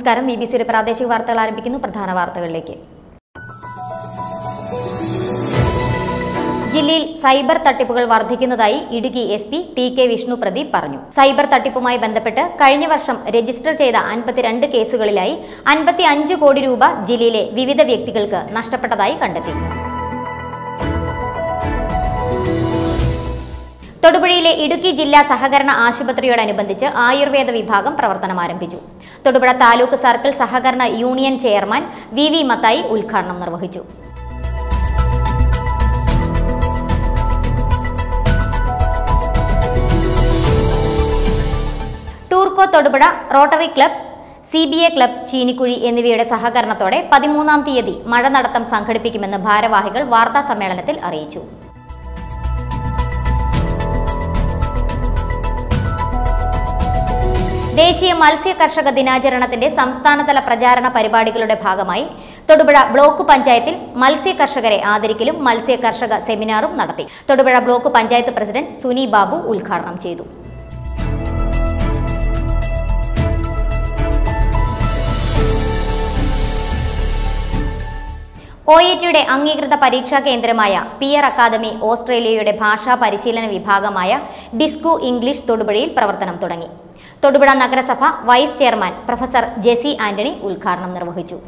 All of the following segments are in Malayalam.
നമസ്കാരം ബി ബി സിയുടെ പ്രാദേശിക വാർത്തകൾ ആരംഭിക്കുന്നു പ്രധാന വാർത്തകളിലേക്ക് ജില്ലയിൽ സൈബർ തട്ടിപ്പുകൾ വർദ്ധിക്കുന്നതായി Idukki S P T K Vishnu Pradeep പറഞ്ഞു സൈബർ തട്ടിപ്പുമായി ബന്ധപ്പെട്ട് കഴിഞ്ഞ വർഷം രജിസ്റ്റർ ചെയ്ത അൻപത്തിരണ്ട് കേസുകളിലായി അൻപത്തി അഞ്ച് കോടി രൂപ ജില്ലയിലെ വിവിധ വ്യക്തികൾക്ക് നഷ്ടപ്പെട്ടതായി കണ്ടെത്തി തൊടുപുഴയിലെ ഇടുക്കി ജില്ലാ സഹകരണ ആശുപത്രിയോടനുബന്ധിച്ച് ആയുർവേദ വിഭാഗം പ്രവർത്തനം ആരംഭിച്ചു തൊടുപുഴ താലൂക്ക് സർക്കിൾ സഹകരണ union chairman V V Mathai ഉദ്ഘാടനം നിർവഹിച്ചു ടൂർക്കോ Thodupuzha rotary club C B A club Cheenikuzhi എന്നിവയുടെ സഹകരണത്തോടെ പതിമൂന്നാം തീയതി മഴ നടത്തം സംഘടിപ്പിക്കുമെന്ന് ഭാരവാഹികൾ വാർത്താ സമ്മേളനത്തിൽ അറിയിച്ചു ദേശീയ മത്സ്യ കർഷക ദിനാചരണത്തിന്റെ സംസ്ഥാനതല പ്രചാരണ പരിപാടികളുടെ ഭാഗമായി തൊടുപുഴ ബ്ലോക്ക് പഞ്ചായത്തിൽ മത്സ്യ കർഷകരെ ആദരിക്കലും മത്സ്യ കർഷക സെമിനാറും നടത്തി തൊടുപുഴ ബ്ലോക്ക് പഞ്ചായത്ത് പ്രസിഡന്റ് സുനി ബാബു ഉദ്ഘാടനം ചെയ്തു ഒ ഇ ടിയുടെ അംഗീകൃത പരീക്ഷാ കേന്ദ്രമായ പിയർ അക്കാദമി ഓസ്ട്രേലിയയുടെ ഭാഷാ പരിശീലന വിഭാഗമായ ഡിസ്കു ഇംഗ്ലീഷ് തൊടുപുഴയിൽ പ്രവർത്തനം തുടങ്ങി തൊടുപുഴ നഗരസഭ vice chairman professor Jessy Antony ഉദ്ഘാടനം നിർവഹിച്ചു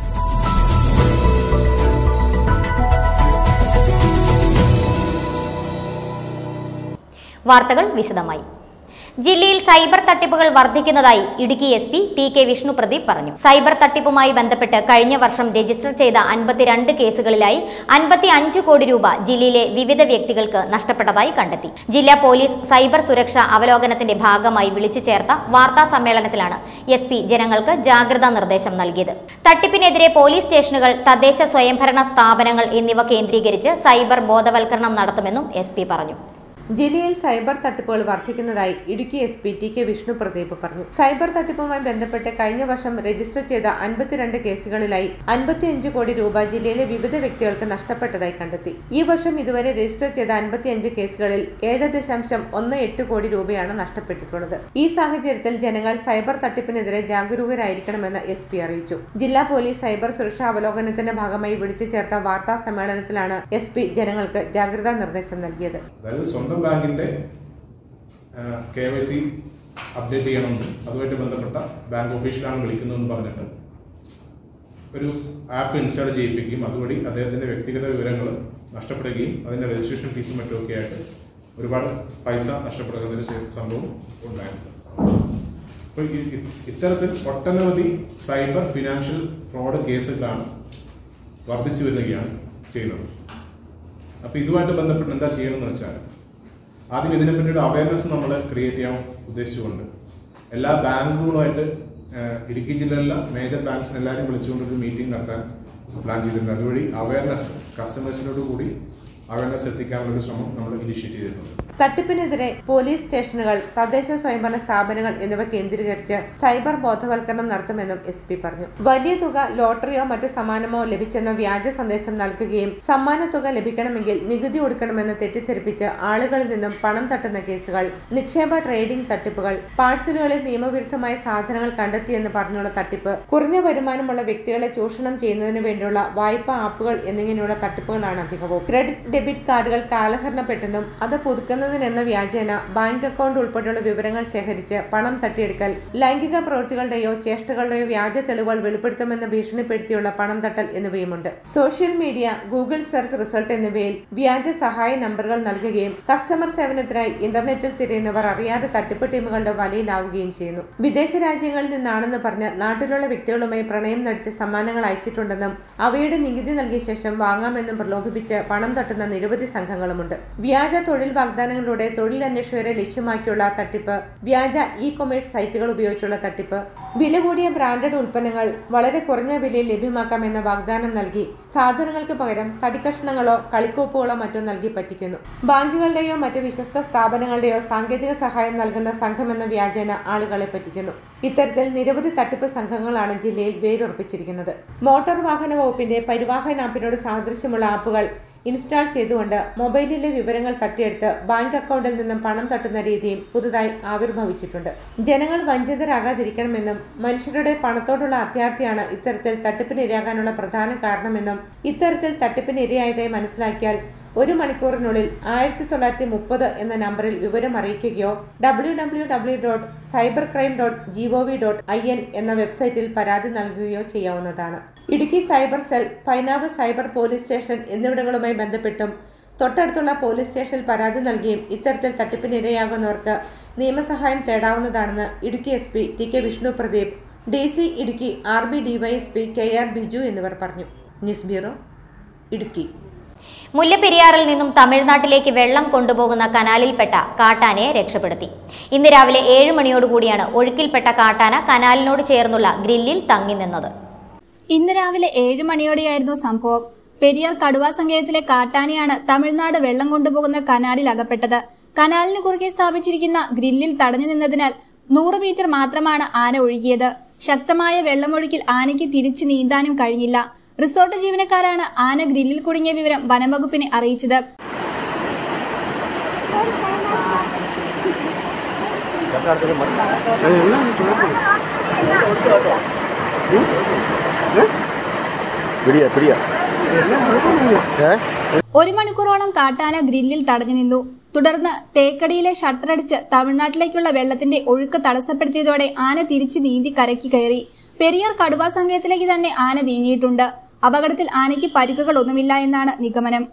വാർത്തകൾ വിശദമായി ജില്ലയിൽ സൈബർ തട്ടിപ്പുകൾ വർദ്ധിക്കുന്നതായി Idukki S P T K Vishnu Pradeep പറഞ്ഞു സൈബർ തട്ടിപ്പുമായി ബന്ധപ്പെട്ട് കഴിഞ്ഞ വർഷം രജിസ്റ്റർ ചെയ്ത അൻപത്തിരണ്ട് കേസുകളിലായി അൻപത്തി അഞ്ച് കോടി രൂപ ജില്ലയിലെ വിവിധ വ്യക്തികൾക്ക് നഷ്ടപ്പെട്ടതായി കണ്ടെത്തി ജില്ലാ പോലീസ് സൈബർ സുരക്ഷ അവലോകനത്തിന്റെ ഭാഗമായി വിളിച്ചു ചേർത്ത വാർത്താ സമ്മേളനത്തിലാണ് എസ് പി ജനങ്ങൾക്ക് ജാഗ്രതാ നിർദ്ദേശം നൽകിയത് തട്ടിപ്പിനെതിരെ പോലീസ് സ്റ്റേഷനുകൾ തദ്ദേശ സ്വയംഭരണ സ്ഥാപനങ്ങൾ എന്നിവ കേന്ദ്രീകരിച്ച് സൈബർ ബോധവൽക്കരണം നടത്തുമെന്നും എസ് പറഞ്ഞു ജില്ലയിൽ സൈബർ തട്ടിപ്പുകൾ വർദ്ധിക്കുന്നതായി Idukki S P T K Vishnu Pradeep പറഞ്ഞു സൈബർ തട്ടിപ്പുമായി ബന്ധപ്പെട്ട് കഴിഞ്ഞ വർഷം രജിസ്റ്റർ ചെയ്ത അൻപത്തിരണ്ട് കേസുകളിലായി അൻപത്തിയഞ്ച് കോടി രൂപ ജില്ലയിലെ വിവിധ വ്യക്തികൾക്ക് നഷ്ടപ്പെട്ടതായി കണ്ടെത്തി ഈ വർഷം ഇതുവരെ രജിസ്റ്റർ ചെയ്ത അൻപത്തിയഞ്ച് കേസുകളിൽ ഏഴ് ദശാംശം ഒന്ന് എട്ട് കോടി രൂപയാണ് നഷ്ടപ്പെട്ടിട്ടുള്ളത് ഈ സാഹചര്യത്തിൽ ജനങ്ങൾ സൈബർ തട്ടിപ്പിനെതിരെ ജാഗരൂകരായിരിക്കണമെന്ന് എസ് പി അറിയിച്ചു ജില്ലാ പോലീസ് സൈബർ സുരക്ഷാ അവലോകനത്തിന്റെ ഭാഗമായി വിളിച്ചു ചേർത്ത വാർത്താ സമ്മേളനത്തിലാണ് എസ് പി ജനങ്ങൾക്ക് ജാഗ്രതാ നിർദ്ദേശം നൽകിയത് അതായത് സ്വന്തം ബാങ്കിന്റെ കെ വൈ സി അപ്ഡേറ്റ് ചെയ്യണമെന്നും അതുമായിട്ട് ബന്ധപ്പെട്ട ബാങ്ക് ഓഫീഷ്യലാണ് വിളിക്കുന്നതെന്ന് പറഞ്ഞിട്ട് ഒരു ആപ്പ് ഇൻസ്റ്റാൾ ചെയ്യിപ്പിക്കുകയും അതുവഴി അദ്ദേഹത്തിന്റെ വ്യക്തിഗത വിവരങ്ങൾ നഷ്ടപ്പെടുകയും അതിന്റെ രജിസ്ട്രേഷൻ ഫീസും മറ്റുമൊക്കെ ആയിട്ട് ഒരുപാട് പൈസ നഷ്ടപ്പെടുന്ന ഒരു സ- സംഭവം ഉണ്ടായിട്ടുണ്ട് അപ്പോൾ ഈ- ഇ- ഇത്തരത്തിൽ ഒട്ടനവധി സൈബർ ഫിനാൻഷ്യൽ ഫ്രോഡ് കേസുകളാണ് വർദ്ധിച്ചു വരികയാണ് ചെയ്യുന്നത് അപ്പോൾ ഇതുമായിട്ട് ബന്ധപ്പെട്ട് എന്താ ചെയ്യണമെന്ന് വെച്ചാൽ ആദ്യം ഇതിനെപ്പറ്റി ഒരു അവയർനെസ് നമ്മൾ ക്രിയേറ്റ് ചെയ്യാൻ ഉദ്ദേശിച്ചുകൊണ്ട് എല്ലാ ബാങ്കുകളുമായിട്ട് ഏഹ്, ഇടുക്കി ജില്ലയിലെ മേജർ ബാങ്ക്സിന് എല്ലാവരും വിളിച്ചുകൊണ്ട് ഒരു മീറ്റിംഗ് നടത്താൻ പ്ലാൻ ചെയ്തിട്ടുണ്ട് അതുവഴി അവയർനെസ് കസ്റ്റമേഴ്സിനോട് കൂടി അവയർനെസ് എത്തിക്കാനുള്ള ഒരു ശ്രമം നമ്മൾ ഇനിഷ്യേറ്റ് ചെയ്തിട്ടുണ്ട് തട്ടിപ്പിനെതിരെ പോലീസ് സ്റ്റേഷനുകൾ തദ്ദേശ സ്വയംഭരണ സ്ഥാപനങ്ങൾ എന്നിവ കേന്ദ്രീകരിച്ച് സൈബർ ബോധവൽക്കരണം നടത്തുമെന്നും എസ് പി പറഞ്ഞു വലിയ തുക ലോട്ടറിയോ മറ്റ് സമ്മാനമോ ലഭിച്ചെന്ന വ്യാജ സന്ദേശം നൽകുകയും സമ്മാന തുക ലഭിക്കണമെങ്കിൽ നികുതി കൊടുക്കണമെന്ന് തെറ്റിദ്ധരിപ്പിച്ച് ആളുകളിൽ നിന്നും പണം തട്ടുന്ന കേസുകൾ നിക്ഷേപ ട്രേഡിംഗ് തട്ടിപ്പുകൾ പാഴ്സലുകളിൽ നിയമവിരുദ്ധമായ സാധനങ്ങൾ കണ്ടെത്തിയെന്ന് പറഞ്ഞുള്ള തട്ടിപ്പ് കുറഞ്ഞ വരുമാനമുള്ള വ്യക്തികളെ ചൂഷണം ചെയ്യുന്നതിന് വേണ്ടിയുള്ള വായ്പാ ആപ്പുകൾ എന്നിങ്ങനെയുള്ള തട്ടിപ്പുകളാണ് അധികവും ക്രെഡിറ്റ് ഡെബിറ്റ് കാർഡുകൾ കാലഹരണപ്പെട്ടെന്നും അത് പുതുക്കുന്നതിനെന്ന വ്യാജേന ബാങ്ക് അക്കൗണ്ട് ഉൾപ്പെടെയുള്ള വിവരങ്ങൾ ശേഖരിച്ച് പണം തട്ടിയെടുക്കൽ ലൈംഗിക പ്രവൃത്തികളുടെയോ ചേഷ്ടകളുടെയോ വ്യാജ തെളിവുകൾ വെളിപ്പെടുത്തുമെന്ന് ഭീഷണിപ്പെടുത്തിയുള്ള പണം തട്ടൽ എന്നിവയുമുണ്ട് social media Google search result എന്നിവയിൽ വ്യാജ സഹായ നമ്പറുകൾ നൽകുകയും കസ്റ്റമർ സേവനത്തിനായി ഇന്റർനെറ്റിൽ തിരയുന്നവർ അറിയാതെ തട്ടിപ്പ് ടീമുകളുടെ വലയിലാവുകയും ചെയ്യുന്നു വിദേശ രാജ്യങ്ങളിൽ നിന്നാണെന്ന് പറഞ്ഞ് നാട്ടിലുള്ള വ്യക്തികളുമായി പ്രണയം നടിച്ച് സമ്മാനങ്ങൾ അയച്ചിട്ടുണ്ടെന്നും അവയുടെ നികുതി നൽകിയ ശേഷം വാങ്ങാമെന്നും പ്രലോഭിപ്പിച്ച് പണം തട്ടുന്ന നിരവധി സംഘങ്ങളുമുണ്ട് വ്യാജ തൊഴിൽ വാഗ്ദാനങ്ങളിലൂടെ തൊഴിൽ അന്വേഷകരെ ലക്ഷ്യമാക്കിയുള്ള തട്ടിപ്പ് വ്യാജ ഇ കൊമേഴ്സ് സൈറ്റുകൾ ഉപയോഗിച്ചുള്ള തട്ടിപ്പ് വില കൂടിയ ബ്രാൻഡഡ് ഉൽപ്പന്നങ്ങൾ വളരെ കുറഞ്ഞ വിലയിൽ ലഭ്യമാക്കാമെന്ന വാഗ്ദാനം നൽകി സാധനങ്ങൾക്ക് പകരം തടിക്കഷ്ണങ്ങളോ കളിക്കോപ്പുകളോ മറ്റോ നൽകി പറ്റിക്കുന്നു ബാങ്കുകളുടെയോ മറ്റ് വിശ്വസ്ത സ്ഥാപനങ്ങളുടെയോ സാങ്കേതിക സഹായം നൽകുന്ന സംഘമെന്ന വ്യാജേന ആളുകളെ പറ്റിക്കുന്നു ഇത്തരത്തിൽ നിരവധി തട്ടിപ്പ് സംഘങ്ങളാണ് ജില്ലയിൽ വേരുറപ്പിച്ചിരിക്കുന്നത് മോട്ടോർ വാഹന വകുപ്പിന്റെ പരിവാഹൻ ആപ്പിനോട് സാദൃശ്യമുള്ള ആപ്പുകൾ ഇൻസ്റ്റാൾ ചെയ്തുകൊണ്ട് മൊബൈലിലെ വിവരങ്ങൾ തട്ടിയെടുത്ത് ബാങ്ക് അക്കൗണ്ടിൽ നിന്നും പണം തട്ടുന്ന രീതിയും പുതുതായി ആവിർഭവിച്ചിട്ടുണ്ട് ജനങ്ങൾ വഞ്ചിതരാകാതിരിക്കണമെന്നും മനുഷ്യരുടെ പണത്തോടുള്ള അത്യാർത്ഥിയാണ് ഇത്തരത്തിൽ തട്ടിപ്പിന് ഇരയാകാനുള്ള പ്രധാന കാരണമെന്നും ഇത്തരത്തിൽ തട്ടിപ്പിന് ഇരയായതായി മനസ്സിലാക്കിയാൽ ഒരു മണിക്കൂറിനുള്ളിൽ ആയിരത്തി തൊള്ളായിരത്തി മുപ്പത് എന്ന നമ്പറിൽ വിവരം അറിയിക്കുകയോ W W W dot cyber crime dot G O V dot I N എന്ന വെബ്സൈറ്റിൽ പരാതി നൽകുകയോ ചെയ്യാവുന്നതാണ് Idukki cyber cell Painavu cyber police station എന്നിവിടങ്ങളുമായി ബന്ധപ്പെട്ടും തൊട്ടടുത്തുള്ള പോലീസ് സ്റ്റേഷനിൽ പരാതി നൽകിയും ഇത്തരത്തിൽ തട്ടിപ്പിന് ഇരയാകുന്നവർക്ക് നിയമസഹായം തേടാവുന്നതാണെന്ന് Idukki S P T K Vishnu Pradeep D C Idukki R B DYSP K R Biju എന്നിവർ പറഞ്ഞു ന്യൂസ് ബ്യൂറോ ഇടുക്കി മുല്ലപ്പെരിയാറിൽ നിന്നും തമിഴ്നാട്ടിലേക്ക് വെള്ളം കൊണ്ടുപോകുന്ന കനാലിൽപ്പെട്ട കാട്ടാനയെ രക്ഷപ്പെടുത്തി ഇന്ന് രാവിലെ ഏഴ് മണിയോടുകൂടിയാണ് ഒഴുക്കിൽപ്പെട്ട കാട്ടാന കനാലിനോട് ചേർന്നുള്ള ഗ്രില്ലിൽ തങ്ങി നിന്നത് ഇന്ന് രാവിലെ ഏഴ് മണിയോടെയായിരുന്നു സംഭവം പെരിയാർ കടുവാ സങ്കേതത്തിലെ കാട്ടാനയാണ് തമിഴ്നാട് വെള്ളം കൊണ്ടുപോകുന്ന കനാലിൽ അകപ്പെട്ടത് കനാലിന് കുറുകെ സ്ഥാപിച്ചിരിക്കുന്ന ഗ്രില്ലിൽ തടഞ്ഞു നിന്നതിനാൽ നൂറ് മീറ്റർ മാത്രമാണ് ആന ഒഴുകിയത് ശക്തമായ വെള്ളമൊഴുക്കിൽ ആനയ്ക്ക് തിരിച്ചു നീന്താനും കഴിഞ്ഞില്ല റിസോർട്ട് ജീവനക്കാരാണ് ആന ഗ്രില്ലിൽ കുടുങ്ങിയ വിവരം വനംവകുപ്പിനെ അറിയിച്ചത് പിടിയാ പിടിയാ ഏ ഒരു മണിക്കൂറോളം കാട്ടാന ഗ്രില്ലിൽ തടഞ്ഞു നിന്നു തുടർന്ന് തേക്കടിയിലെ ഷട്ടറടിച്ച് തമിഴ്നാട്ടിലേക്കുള്ള വെള്ളത്തിന്റെ ഒഴുക്ക് തടസ്സപ്പെടുത്തിയതോടെ ആന തിരിച്ച് നീന്തി കരയ്ക്ക് കയറി പെരിയാർ കടുവാ സങ്കേതത്തിലേക്ക് തന്നെ ആന നീങ്ങിയിട്ടുണ്ട് അപകടത്തിൽ ആനയ്ക്ക് പരിക്കുകളൊന്നുമില്ല എന്നാണ് നിഗമനം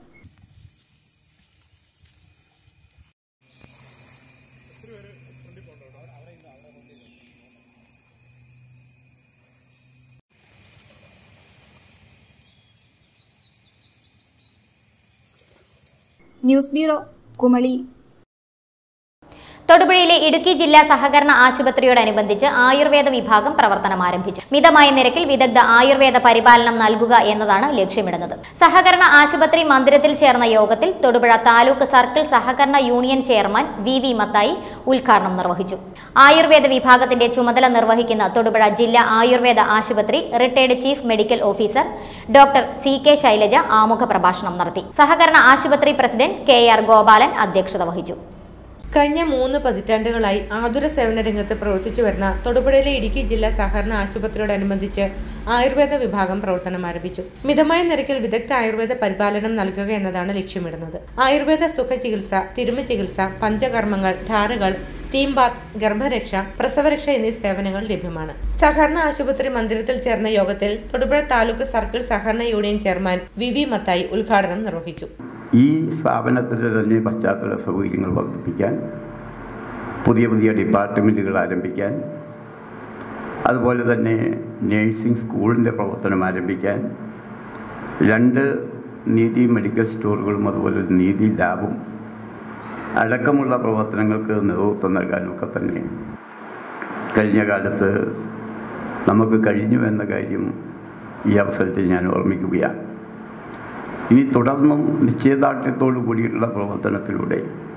ന്യൂസ് ബ്യൂറോ കുമളി തൊടുപുഴയിലെ ഇടുക്കി ജില്ലാ സഹകരണ ആശുപത്രിയോടനുബന്ധിച്ച് ആയുർവേദ വിഭാഗം പ്രവർത്തനം ആരംഭിച്ചു മിതമായ നിരക്കിൽ വിദഗ്ധ ആയുർവേദ പരിപാലനം നൽകുക എന്നതാണ് ലക്ഷ്യമിടുന്നത് സഹകരണ ആശുപത്രി മന്ദിരത്തിൽ ചേർന്ന യോഗത്തിൽ തൊടുപുഴ താലൂക്ക് സർക്കിൾ സഹകരണ union chairman V V Mathai ഉദ്ഘാടനം നിർവഹിച്ചു ആയുർവേദ വിഭാഗത്തിന്റെ ചുമതല നിർവഹിക്കുന്ന തൊടുപുഴ ജില്ലാ ആയുർവേദ ആശുപത്രി retired chief medical officer doctor C K Shailaja ആമുഖ പ്രഭാഷണം നടത്തി സഹകരണ ആശുപത്രി പ്രസിഡന്റ് കെ ആർ ഗോപാലൻ അധ്യക്ഷത വഹിച്ചു കഴിഞ്ഞ മൂന്ന് പതിറ്റാണ്ടുകളായി ആതുര സേവന രംഗത്ത് പ്രവർത്തിച്ചു വരുന്ന തൊടുപുഴയിലെ ഇടുക്കി ജില്ലാ സഹകരണ ആശുപത്രിയോടനുബന്ധിച്ച് ആയുർവേദ വിഭാഗം പ്രവർത്തനം ആരംഭിച്ചു മിതമായ നിരക്കിൽ വിദഗ്ധ ആയുർവേദ പരിപാലനം നൽകുക എന്നതാണ് ലക്ഷ്യമിടുന്നത് ആയുർവേദ സുഖചികിത്സ തിരുമ ചികിത്സ പഞ്ചകർമ്മങ്ങൾ ധാരകൾ സ്റ്റീം ബാത്ത് ഗർഭരക്ഷ പ്രസവരക്ഷ എന്നീ സേവനങ്ങൾ ലഭ്യമാണ് സഹകരണ ആശുപത്രി മന്ദിരത്തിൽ ചേർന്ന യോഗത്തിൽ തൊടുപുഴ താലൂക്ക് സർക്കിൾ സഹകരണ union chairman V V Mathai ഉദ്ഘാടനം നിർവഹിച്ചു ഈ സ്ഥാപനത്തിൻ്റെ തന്നെ പശ്ചാത്തല സൗകര്യങ്ങൾ വർദ്ധിപ്പിക്കാൻ പുതിയ പുതിയ ഡിപ്പാർട്ട്മെൻറ്റുകൾ ആരംഭിക്കാൻ അതുപോലെ തന്നെ നേഴ്സിംഗ് സ്കൂളിൻ്റെ പ്രവർത്തനം ആരംഭിക്കാൻ രണ്ട് നീതി മെഡിക്കൽ സ്റ്റോറുകളും അതുപോലെ ഒരു നീതി ലാബും അടക്കമുള്ള പ്രവർത്തനങ്ങൾക്ക് നേതൃത്വം നൽകാനൊക്കെ തന്നെ കഴിഞ്ഞ കാലത്ത് നമുക്ക് കഴിഞ്ഞു എന്ന കാര്യം ഈ അവസരത്തിൽ ഞാൻ ഓർമ്മിക്കുകയാണ് ഇനി തുടർന്നും നിശ്ചയദാർഢ്യത്തോടു കൂടിയുള്ള പ്രവർത്തനത്തിലൂടെ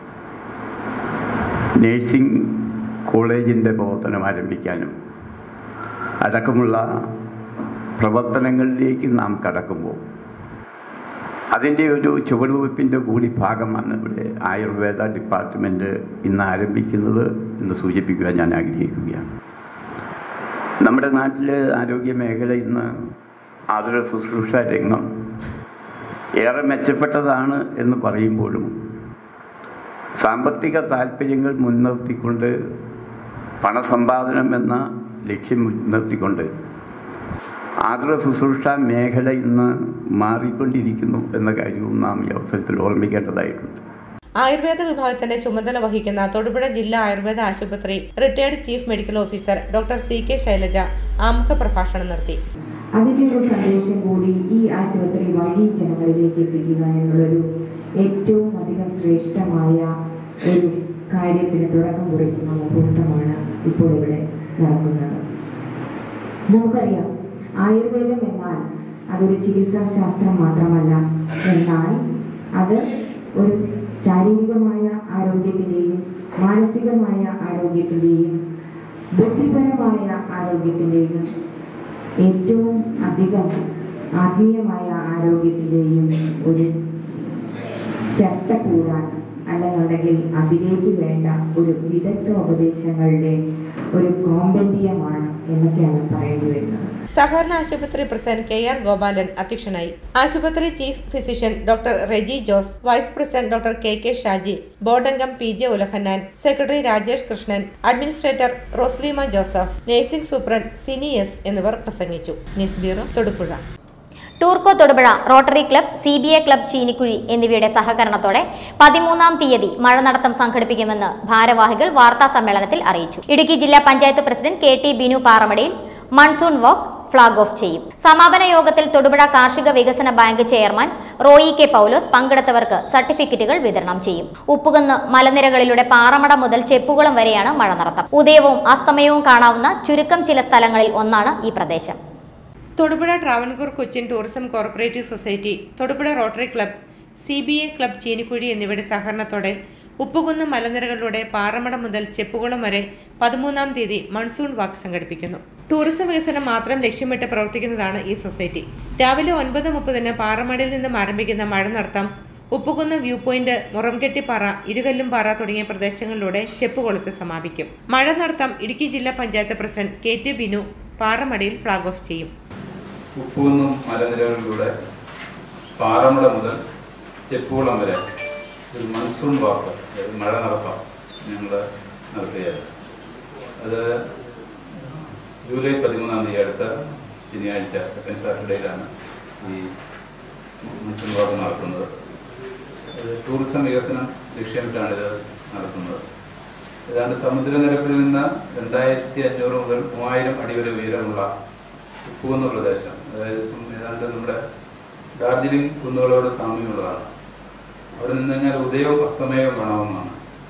നേഴ്സിംഗ് കോളേജിൻ്റെ പ്രവർത്തനം ആരംഭിക്കാനും അടക്കമുള്ള പ്രവർത്തനങ്ങളിലേക്ക് നാം കടക്കുമ്പോൾ അതിൻ്റെ ഒരു ചുവടുവയ്പ്പിൻ്റെ കൂടി ഭാഗമാണ് ഇവിടെ ആയുർവേദ ഡിപ്പാർട്ട്മെൻറ്റ് ഇന്ന് ആരംഭിക്കുന്നത് എന്ന് സൂചിപ്പിക്കുവാൻ ഞാൻ ആഗ്രഹിക്കുകയാണ് നമ്മുടെ നാട്ടിലെ ആരോഗ്യ മേഖല ഇന്ന് ആതുര ശുശ്രൂഷ രംഗം ഏറെ മെച്ചപ്പെട്ടതാണ് എന്ന് പറയുമ്പോഴും സാമ്പത്തിക താല്പര്യങ്ങൾ മുൻനിർത്തിക്കൊണ്ട് പണസമ്പാദനം എന്ന ലക്ഷ്യം മുൻനിർത്തിക്കൊണ്ട് ആതുര ശുശ്രൂഷ മേഖല ഇന്ന് മാറിക്കൊണ്ടിരിക്കുന്നു എന്ന കാര്യവും നാം ഈ അവസരത്തിൽ ഓർമ്മിക്കേണ്ടതായിട്ടുണ്ട് ആയുർവേദ വിഭാഗത്തിന്റെ ചുമതല വഹിക്കുന്ന തൊടുപുഴ ജില്ലാ ആയുർവേദ ആശുപത്രി retired chief medical officer doctor C K Shailaja ആമുഖ പ്രഭാഷണം നടത്തി അതിൻ്റെ ഒരു സന്ദേശം കൂടി ഈ ആശുപത്രി വഴി ജനങ്ങളിലേക്ക് എത്തിക്കുക എന്നുള്ളൊരു ഏറ്റവും അധികം ശ്രേഷ്ഠമായ ഒരു കാര്യത്തിന് തുടക്കം കുറിക്കുന്ന മുഹൂർത്തമാണ് ഇപ്പോൾ ഇവിടെ നടക്കുന്നത് നമുക്കറിയാം ആയുർവേദം എന്നാൽ അതൊരു ചികിത്സാ ശാസ്ത്രം മാത്രമല്ല എന്നാൽ അത് ഒരു ശാരീരികമായ ആരോഗ്യത്തിൻ്റെയും മാനസികമായ ആരോഗ്യത്തിൻ്റെയും ബുദ്ധിപരമായ ആരോഗ്യത്തിൻ്റെയും ഏറ്റവും അധികം ആത്മീയമായ ആരോഗ്യത്തിൻ്റെയും ഒരു ചട്ടക്കൂടാൻ അല്ലെന്നുണ്ടെങ്കിൽ അതിലേക്ക് വേണ്ട ഒരു വിദഗ്ധ ഉപദേശങ്ങളുടെ ഒരു കോമ്പന്റിയമാണ് എന്നൊക്കെയാണ് പറയേണ്ടി വരുന്നത് സഹകരണ ആശുപത്രി പ്രസിഡന്റ് കെ ആർ ഗോപാലൻ അധ്യക്ഷനായി ആശുപത്രി chief physician doctor Reji Jose vice president doctor K K Shaji board അംഗം P J Ulahannan secretary Rajesh Krishnan administrator Rosleema Joseph nursing superintendent Sini S എന്നിവർ പ്രസംഗിച്ചു news bureau Thodupuzha Tourco Thodupuzha rotary club C B A club Cheenikuzhi എന്നിവയുടെ സഹകരണത്തോടെ പതിമൂന്നാം തീയതി മഴ നടത്തം സംഘടിപ്പിക്കുമെന്ന് ഭാരവാഹികൾ വാർത്താ സമ്മേളനത്തിൽ അറിയിച്ചു ഇടുക്കി ജില്ലാ panchayat president K T Binu പാറമടയിൽ മൺസൂൺ വാക്ക് ഫ്ളാഗ് ഓഫ് ചെയ്യും സമാപന യോഗത്തിൽ തൊടുപുഴ കാർഷിക വികസന bank chairman Roy K Paulose പങ്കെടുത്തവർക്ക് സർട്ടിഫിക്കറ്റുകൾ വിതരണം ചെയ്യും ഉപ്പുകുന്ന് മലനിരകളിലൂടെ പാറമട മുതൽ ചെപ്പുകുളം വരെയാണ് മഴ നടത്തം ഉദയവും അസ്തമയവും കാണാവുന്ന ചുരുക്കം ചില സ്ഥലങ്ങളിൽ ഒന്നാണ് ഈ പ്രദേശം Thodupuzha Travancore Cochin tourism corporative society Thodupuzha rotary club C B A club Cheenikuzhi എന്നിവയുടെ സഹകരണത്തോടെ ഉപ്പുകുന്ന് മലനിരകളിലൂടെ പാറമട മുതൽ ചെപ്പുകുളം വരെ പതിമൂന്നാം തീയതി മൺസൂൺ വാക്ക് സംഘടിപ്പിക്കുന്നു ടൂറിസം വികസനം മാത്രം ലക്ഷ്യമിട്ട് പ്രവർത്തിക്കുന്നതാണ് ഈ സൊസൈറ്റി രാവിലെ ഒൻപത് മുപ്പതിന് പാറമടയിൽ നിന്നും ആരംഭിക്കുന്ന മഴ നടത്തം ഉപ്പുകുന്ന് വ്യൂ പോയിന്റ് മുറംകെട്ടിപ്പാറ ഇരുകല്ലുംപാറ തുടങ്ങിയ പ്രദേശങ്ങളിലൂടെ ചെപ്പുകൊളുത്ത് സമാപിക്കും മഴ നടത്തം ഇടുക്കി ജില്ലാ panchayat president K T Binu പാറമടയിൽ ഫ്ളാഗ് ഓഫ് ചെയ്യും ഉപ്പൂന്നും മലനിരകളിലൂടെ പാറമട മുതൽ ചെപ്പുകുളം വരെ ഒരു മൺസൂൺ വാക്ക് അതായത് മഴ നടത്താം ഞങ്ങൾ നടത്തുകയാണ് അത് ജൂലൈ പതിമൂന്നാം തീയതി അടുത്ത ശനിയാഴ്ച സെക്കൻഡ് സാറ്റർഡേയിലാണ് ഈ മൺസൂൺ വാക്ക് നടത്തുന്നത് അത് ടൂറിസം വികസനം ലക്ഷ്യമിട്ടാണ് ഇത് നടത്തുന്നത് ഏതാണ്ട് സമുദ്രനിരപ്പിൽ നിന്ന് രണ്ടായിരത്തി അഞ്ഞൂറ് മുതൽ മൂവായിരം അടി വരെ ഉയരമുള്ള ഉപ്പുകുന്ന പ്രദേശം അതായത് ഇപ്പം ഏതാണ്ട് നമ്മുടെ ഡാർജിലിംഗ് കുന്നുകളോട് സാമ്യമുള്ളതാണ് അവിടെ നിന്ന് കഴിഞ്ഞാൽ ഉദയവും അസ്തമയവും കാണാവുന്നതാണ്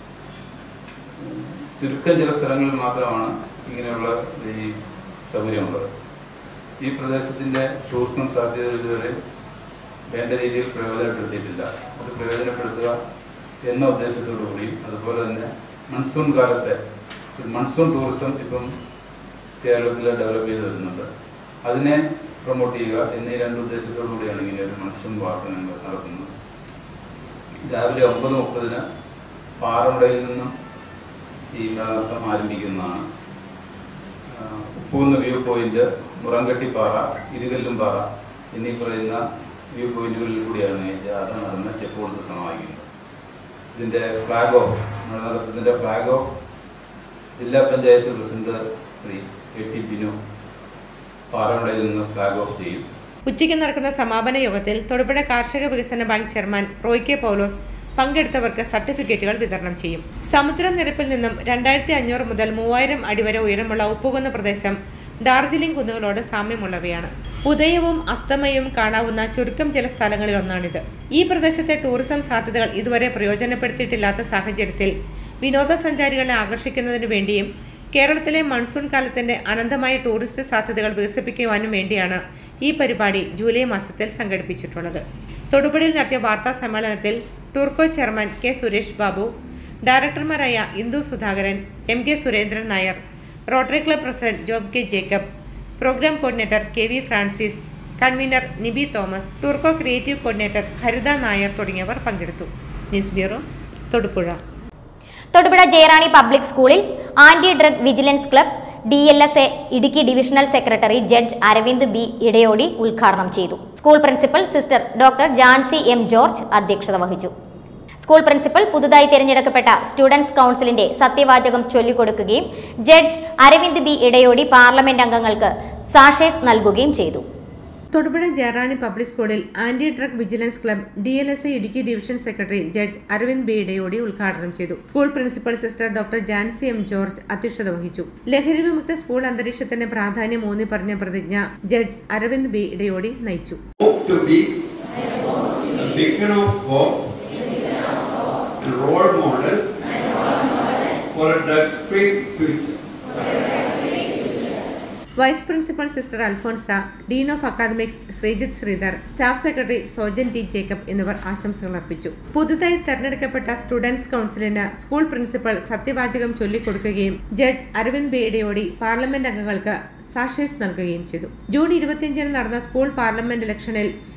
ഉം, ചുരുക്കം ചില സ്ഥലങ്ങളിൽ മാത്രമാണ് ഇങ്ങനെയുള്ള ഈ സൗകര്യമുള്ളത് ഈ പ്രദേശത്തിൻ്റെ ടൂറിസം സാധ്യത ഇതുവരെ വേണ്ട രീതിയിൽ പ്രയോജനപ്പെടുത്തിയിട്ടില്ല അത് പ്രയോജനപ്പെടുത്തുക എന്ന ഉദ്ദേശത്തോടു കൂടിയും അതുപോലെ തന്നെ മൺസൂൺ കാലത്തെ ഒരു മൺസൂൺ ടൂറിസം ഇപ്പം കേരളത്തിൽ ഡെവലപ്പ് ചെയ്ത് വരുന്നുണ്ട് അതിനെ പ്രൊമോട്ട് ചെയ്യുക എന്നീ രണ്ട് ഉദ്ദേശത്തോടു കൂടിയാണ് ഇങ്ങനെ ഒരു മൺസൂൺ വാക്ക് ഞങ്ങൾ നടത്തുന്നത് രാവിലെ ഒമ്പത് മുപ്പതിന് പാറമുടയിൽ നിന്നും ഈ നൃത്തം ആരംഭിക്കുന്നതാണ് ആഹ് ഉപ്പൂന്ന് വ്യൂ പോയിന്റ് മുറങ്കട്ടിപ്പാറ ഇരുകല്ലും പാറ എന്നീ പറയുന്ന വ്യൂ പോയിന്റുകളിൽ കൂടിയാണ് ഈ ജാഥ നടന്ന് ചെക്ക് കൊടുത്ത് സമാപിക്കുന്നത് ഇതിൻ്റെ ഫ്ലാഗ് ഓഫ് നമ്മുടെ നടത്തത്തിൻ്റെ ഫ്ലാഗ് ഓഫ് ജില്ലാ panchayat president Shri A T Binu പാറമുടയിൽ നിന്ന് ഫ്ലാഗ് ഓഫ് ചെയ്യും ഉച്ചയ്ക്ക് നടക്കുന്ന സമാപന യോഗത്തിൽ തൊടുപുഴ കാർഷിക വികസന bank chairman Roy K Paulose പങ്കെടുത്തവർക്ക് സർട്ടിഫിക്കറ്റുകൾ വിതരണം ചെയ്യും സമുദ്രനിരപ്പിൽ നിന്നും രണ്ടായിരത്തി അഞ്ഞൂറ് മുതൽ മൂവായിരം അടി വരെ ഉയരമുള്ള ഉപ്പുകുന്ന പ്രദേശം ഡാർജിലിംഗ് കുന്നുകളോട് സാമ്യമുള്ളവയാണ് ഉദയവും അസ്തമയവും കാണാവുന്ന ചുരുക്കം ചില സ്ഥലങ്ങളിൽ ഒന്നാണിത് ഈ പ്രദേശത്തെ ടൂറിസം സാധ്യതകൾ ഇതുവരെ പ്രയോജനപ്പെടുത്തിയിട്ടില്ലാത്ത സാഹചര്യത്തിൽ വിനോദസഞ്ചാരികളെ ആകർഷിക്കുന്നതിനു വേണ്ടിയും കേരളത്തിലെ മൺസൂൺ കാലത്തിന്റെ അനന്തമായ ടൂറിസ്റ്റ് സാധ്യതകൾ വികസിപ്പിക്കുവാനും വേണ്ടിയാണ് ഈ പരിപാടി ജൂലൈ മാസത്തിൽ സംഘടിപ്പിച്ചിട്ടുള്ളത് തൊടുപുഴയിൽ നടത്തിയ വാർത്താ സമ്മേളനത്തിൽ ടൂർക്കോ ചെയർമാൻ കെ സുരേഷ് ബാബു ഡയറക്ടർമാരായ Indu Sudhakaran M K Surendran Nair rotary club president Job K Jacob programme coordinator K V Francis convener Nibi Thomas Tourco creative coordinator Haritha Nair തുടങ്ങിയവർ പങ്കെടുത്തു news bureau Thodupuzha Thodupuzha Jayarani public സ്കൂളിൽ anti drug vigilance club D L S A Idukki divisional secretary judge Aravind B Edayodi ഉദ്ഘാടനം ചെയ്തു school principal sister doctor Jancy M George അധ്യക്ഷത വഹിച്ചു സ്കൂൾ പ്രിൻസിപ്പൽ പുതുതായി തിരഞ്ഞെടുക്കപ്പെട്ട സ്റ്റുഡൻസ് കൗൺസിലിന്റെ സത്യവാചകം ചൊല്ലിക്കൊടുക്കുകയും judge Aravind B Edayodi parliament അംഗങ്ങൾക്ക് സാഷേഴ്സ് നൽകുകയും ചെയ്തു തൊടുപുഴ ജയറാണി പബ്ലിക് സ്കൂളിൽ anti drug vigilance club D L S A Idukki division secretary judge Aravind B Edayodi ഉദ്ഘാടനം ചെയ്തു school principal sister doctor Jancy M George അധ്യക്ഷത വഹിച്ചു ലഹരി വിമുക്ത സ്കൂൾ അന്തരീക്ഷത്തിന്റെ പ്രാധാന്യം ഊന്നി പറഞ്ഞ പ്രതിജ്ഞ ജഡ്ജ് അരവിന്ദ് ബി ഇടയോടി നയിച്ചു hope to be a beacon of hope and role model for a drug-free future. Vice principal sister Alphonsa dean of academics Sreejith Sreedhar staff secretary Sojan T Jacob എന്നിവർ ആശംസകൾ അർപ്പിച്ചു പുതുതായി തെരഞ്ഞെടുക്കപ്പെട്ട സ്റ്റുഡൻസ് കൗൺസിലിന് സ്കൂൾ പ്രിൻസിപ്പൽ സത്യവാചകം ചൊല്ലിക്കൊടുക്കുകയും ജഡ്ജ് അരവിന്ദ് ബേഡിയോടി പാർലമെന്റ് അംഗങ്ങൾക്ക് സാക്ഷേഴ്സ് നൽകുകയും ചെയ്തു ജൂൺ ഇരുപത്തിയഞ്ചിന് നടന്ന സ്കൂൾ പാർലമെന്റ് ഇലക്ഷനിൽ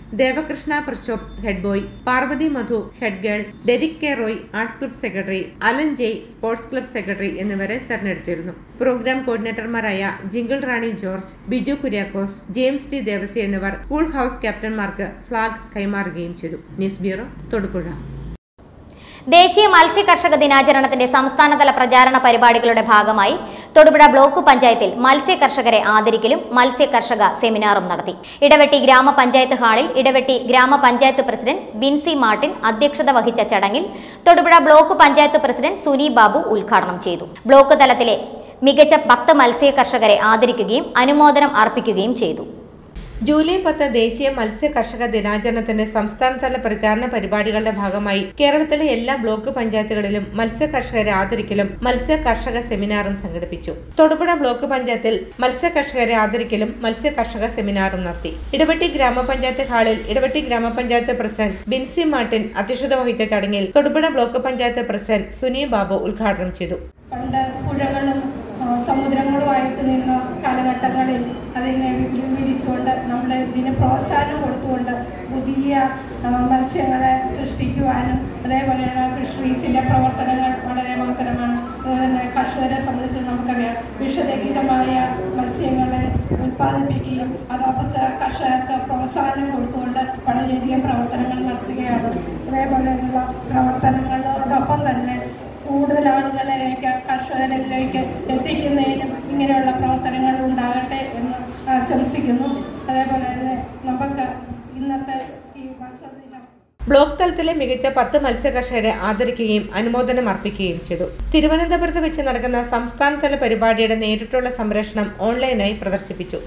Devakrishna Prashobh head boy Parvathy Madhu head girl Derick K Roy arts club secretary Alan Jay sports club secretary എന്നിവരെ തെരഞ്ഞെടുത്തിരുന്നു പ്രോഗ്രാം കോർഡിനേറ്റർമാരായ ജിങ്കിൾ റാണി ജോർജ് ബിജു കുര്യാക്കോസ് ജെയിംസ് ടി ദേവസി എന്നിവർ സ്കൂൾ ഹൗസ് ക്യാപ്റ്റന്മാർക്ക് ഫ്ളാഗ് കൈമാറുകയും ചെയ്തു ന്യൂസ് ബ്യൂറോ തൊടുപുഴ ദേശീയ മത്സ്യ കർഷക ദിനാചരണത്തിന്റെ സംസ്ഥാനതല പ്രചാരണ പരിപാടികളുടെ ഭാഗമായി തൊടുപുഴ ബ്ലോക്ക് പഞ്ചായത്തിൽ മത്സ്യ കർഷകരെ ആദരിക്കലും മത്സ്യ കർഷക സെമിനാറും നടത്തി ഇടവെട്ടി ഗ്രാമപഞ്ചായത്ത് ഹാളിൽ ഇടവെട്ടി ഗ്രാമപഞ്ചായത്ത് പ്രസിഡന്റ് ബിൻസി മാർട്ടിൻ അധ്യക്ഷത വഹിച്ച ചടങ്ങിൽ തൊടുപുഴ ബ്ലോക്ക് പഞ്ചായത്ത് പ്രസിഡന്റ് സുനി ബാബു ഉദ്ഘാടനം ചെയ്തു ബ്ലോക്ക് തലത്തിലെ മികച്ച പത്ത് മത്സ്യ കർഷകരെ ആദരിക്കുകയും അനുമോദനം അർപ്പിക്കുകയും ചെയ്തു ജൂലൈ പത്ത് ദേശീയ മത്സ്യ കർഷക ദിനാചരണത്തിന്റെ സംസ്ഥാനതല പ്രചാരണ പരിപാടികളുടെ ഭാഗമായി കേരളത്തിലെ എല്ലാ ബ്ലോക്ക് പഞ്ചായത്തുകളിലും മത്സ്യ കർഷകരെ ആദരിക്കലും മത്സ്യ കർഷക സെമിനാറും സംഘടിപ്പിച്ചു തൊടുപുഴ ബ്ലോക്ക് പഞ്ചായത്തിൽ മത്സ്യ കർഷകരെ ആദരിക്കലും മത്സ്യ കർഷക സെമിനാറും നടത്തി ഇടവെട്ടി ഗ്രാമപഞ്ചായത്ത് ഹാളിൽ ഇടവെട്ടി ഗ്രാമപഞ്ചായത്ത് പ്രസിഡന്റ് ബിൻസി മാർട്ടിൻ അധ്യക്ഷത വഹിച്ച ചടങ്ങിൽ തൊടുപുഴ ബ്ലോക്ക് പഞ്ചായത്ത് പ്രസിഡന്റ് സുനി ബാബു ഉദ്ഘാടനം ചെയ്തു പണ്ട് പുഴകളും ആ, സമുദ്രങ്ങളുമായിട്ട് നിന്ന കാലഘട്ടങ്ങളിൽ അതിനെ വിരിച്ചുകൊണ്ട് നമ്മൾ ഇതിന് പ്രോത്സാഹനം കൊടുത്തുകൊണ്ട് പുതിയ ആ, മത്സ്യങ്ങളെ സൃഷ്ടിക്കുവാനും അതേപോലെയുള്ള ഫിഷറീസിന്റെ പ്രവർത്തനങ്ങൾ വളരെ മഹത്തരമാണ് അതുപോലെ കർഷകരെ സംബന്ധിച്ച് നമുക്കറിയാം വിഷരഹിതമായ മത്സ്യങ്ങളെ ഉൽപ്പാദിപ്പിക്കുകയും അത് അവർക്ക് കർഷകർക്ക് പ്രോത്സാഹനം കൊടുത്തുകൊണ്ട് വളരെയധികം പ്രവർത്തനങ്ങൾ നടത്തുകയാണ് അതേപോലെയുള്ള പ്രവർത്തനങ്ങളോടൊപ്പം തന്നെ കൂടുതൽ ആളുകളിലേക്ക് കർഷകരിലേക്ക് എത്തിക്കുന്നതിനും ഇങ്ങനെയുള്ള പ്രവർത്തനങ്ങൾ ഉണ്ടാകട്ടെ എന്ന് ആശംസിക്കുന്നു അതേപോലെ തന്നെ നമുക്ക് ഇന്നത്തെ ഈ മത്സരദിനം ബ്ലോക്ക് തലത്തിലെ മികച്ച പത്ത് മത്സ്യ കർഷകരെ ആദരിക്കുകയും അനുമോദനം അർപ്പിക്കുകയും ചെയ്തു തിരുവനന്തപുരത്ത് വെച്ച് നടക്കുന്ന സംസ്ഥാനതല പരിപാടിയുടെ നേരിട്ടുള്ള സംപ്രേഷണം ഓൺലൈനായി പ്രദർശിപ്പിച്ചു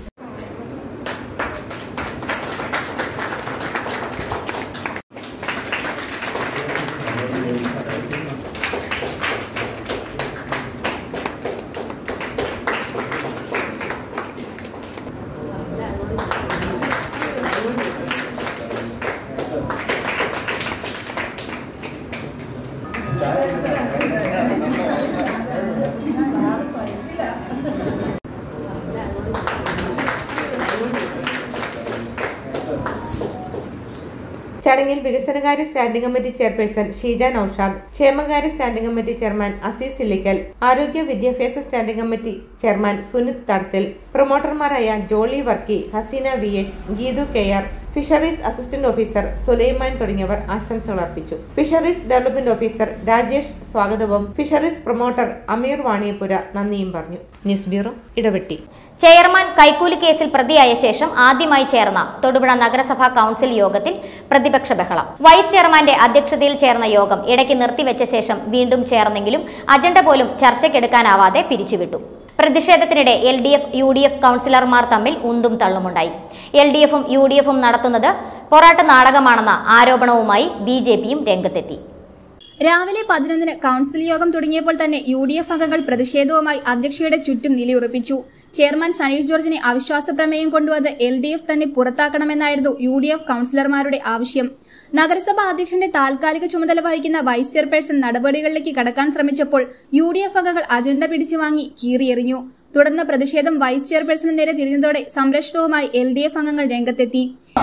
ചടങ്ങിൽ വികസനകാര്യ standing committee chairperson Sheeja Naushad ക്ഷേമകാര്യ standing committee chairman Azeez Illikkal ആരോഗ്യ വിദ്യാഭ്യാസ standing committee chairman Sunith Thadathil പ്രൊമോട്ടർമാരായ Jolly Varkey Haseena V H Geethu K R fisheries assistant officer Sulaiman തുടങ്ങിയവർ ആശംസകൾ അർപ്പിച്ചു ഫിഷറീസ് ഡെവലപ്മെന്റ് ഓഫീസർ രാജേഷ് സ്വാഗതവും ഫിഷറീസ് പ്രൊമോട്ടർ അമീർ വാണിയപ്പുര നന്ദിയും പറഞ്ഞു ന്യൂസ് ബ്യൂറോ ഇടവെട്ടി ചെയർമാൻ കൈക്കൂലി കേസിൽ പ്രതിയായ ശേഷം ആദ്യമായി ചേർന്ന തൊടുപുഴ നഗരസഭാ കൗൺസിൽ യോഗത്തിൽ പ്രതിപക്ഷ ബഹളം വൈസ് ചെയർമാന്റെ അധ്യക്ഷതയിൽ ചേർന്ന യോഗം ഇടയ്ക്ക് നിർത്തിവെച്ച ശേഷം വീണ്ടും ചേർന്നെങ്കിലും അജണ്ട പോലും ചർച്ചയ്ക്കെടുക്കാനാവാതെ പിരിച്ചുവിട്ടു പ്രതിഷേധത്തിനിടെ L D F U D F കൗൺസിലർമാർ തമ്മിൽ ഉന്തും തള്ളുമുണ്ടായി എൽ ഡി എഫും യു ഡി എഫും നടത്തുന്നത് പൊറാട്ട് നാടകമാണെന്ന ആരോപണവുമായി ബി ജെ പിയും രംഗത്തെത്തി രാവിലെ പതിനൊന്നിന് കൌൺസിൽ യോഗം തുടങ്ങിയപ്പോൾ തന്നെ യു ഡി എഫ് അംഗങ്ങൾ പ്രതിഷേധവുമായി അധ്യക്ഷയുടെ ചുറ്റും നിലയുറപ്പിച്ചു ചെയർമാൻ സനീഷ് ജോർജിനെ അവിശ്വാസ പ്രമേയം കൊണ്ടുവന്ന് എൽ ഡി എഫ് തന്നെ പുറത്താക്കണമെന്നായിരുന്നു യു ഡി എഫ് കൌൺസിലർമാരുടെ ആവശ്യം നഗരസഭാ അധ്യക്ഷന്റെ താൽക്കാലിക ചുമതല വഹിക്കുന്ന വൈസ് ചെയർപേഴ്സൺ നടപടികളിലേക്ക് കടക്കാൻ ശ്രമിച്ചപ്പോൾ യു ഡി എഫ് അംഗങ്ങൾ അജണ്ട പിടിച്ചു വാങ്ങി കീറിയെറിഞ്ഞു തുടർന്ന് പ്രതിഷേധം വൈസ് ചെയർപേഴ്സണ് നേരെ തിരിഞ്ഞതോടെ സംരക്ഷണവുമായി എൽ ഡി എഫ് അംഗങ്ങൾ രംഗത്തെത്തി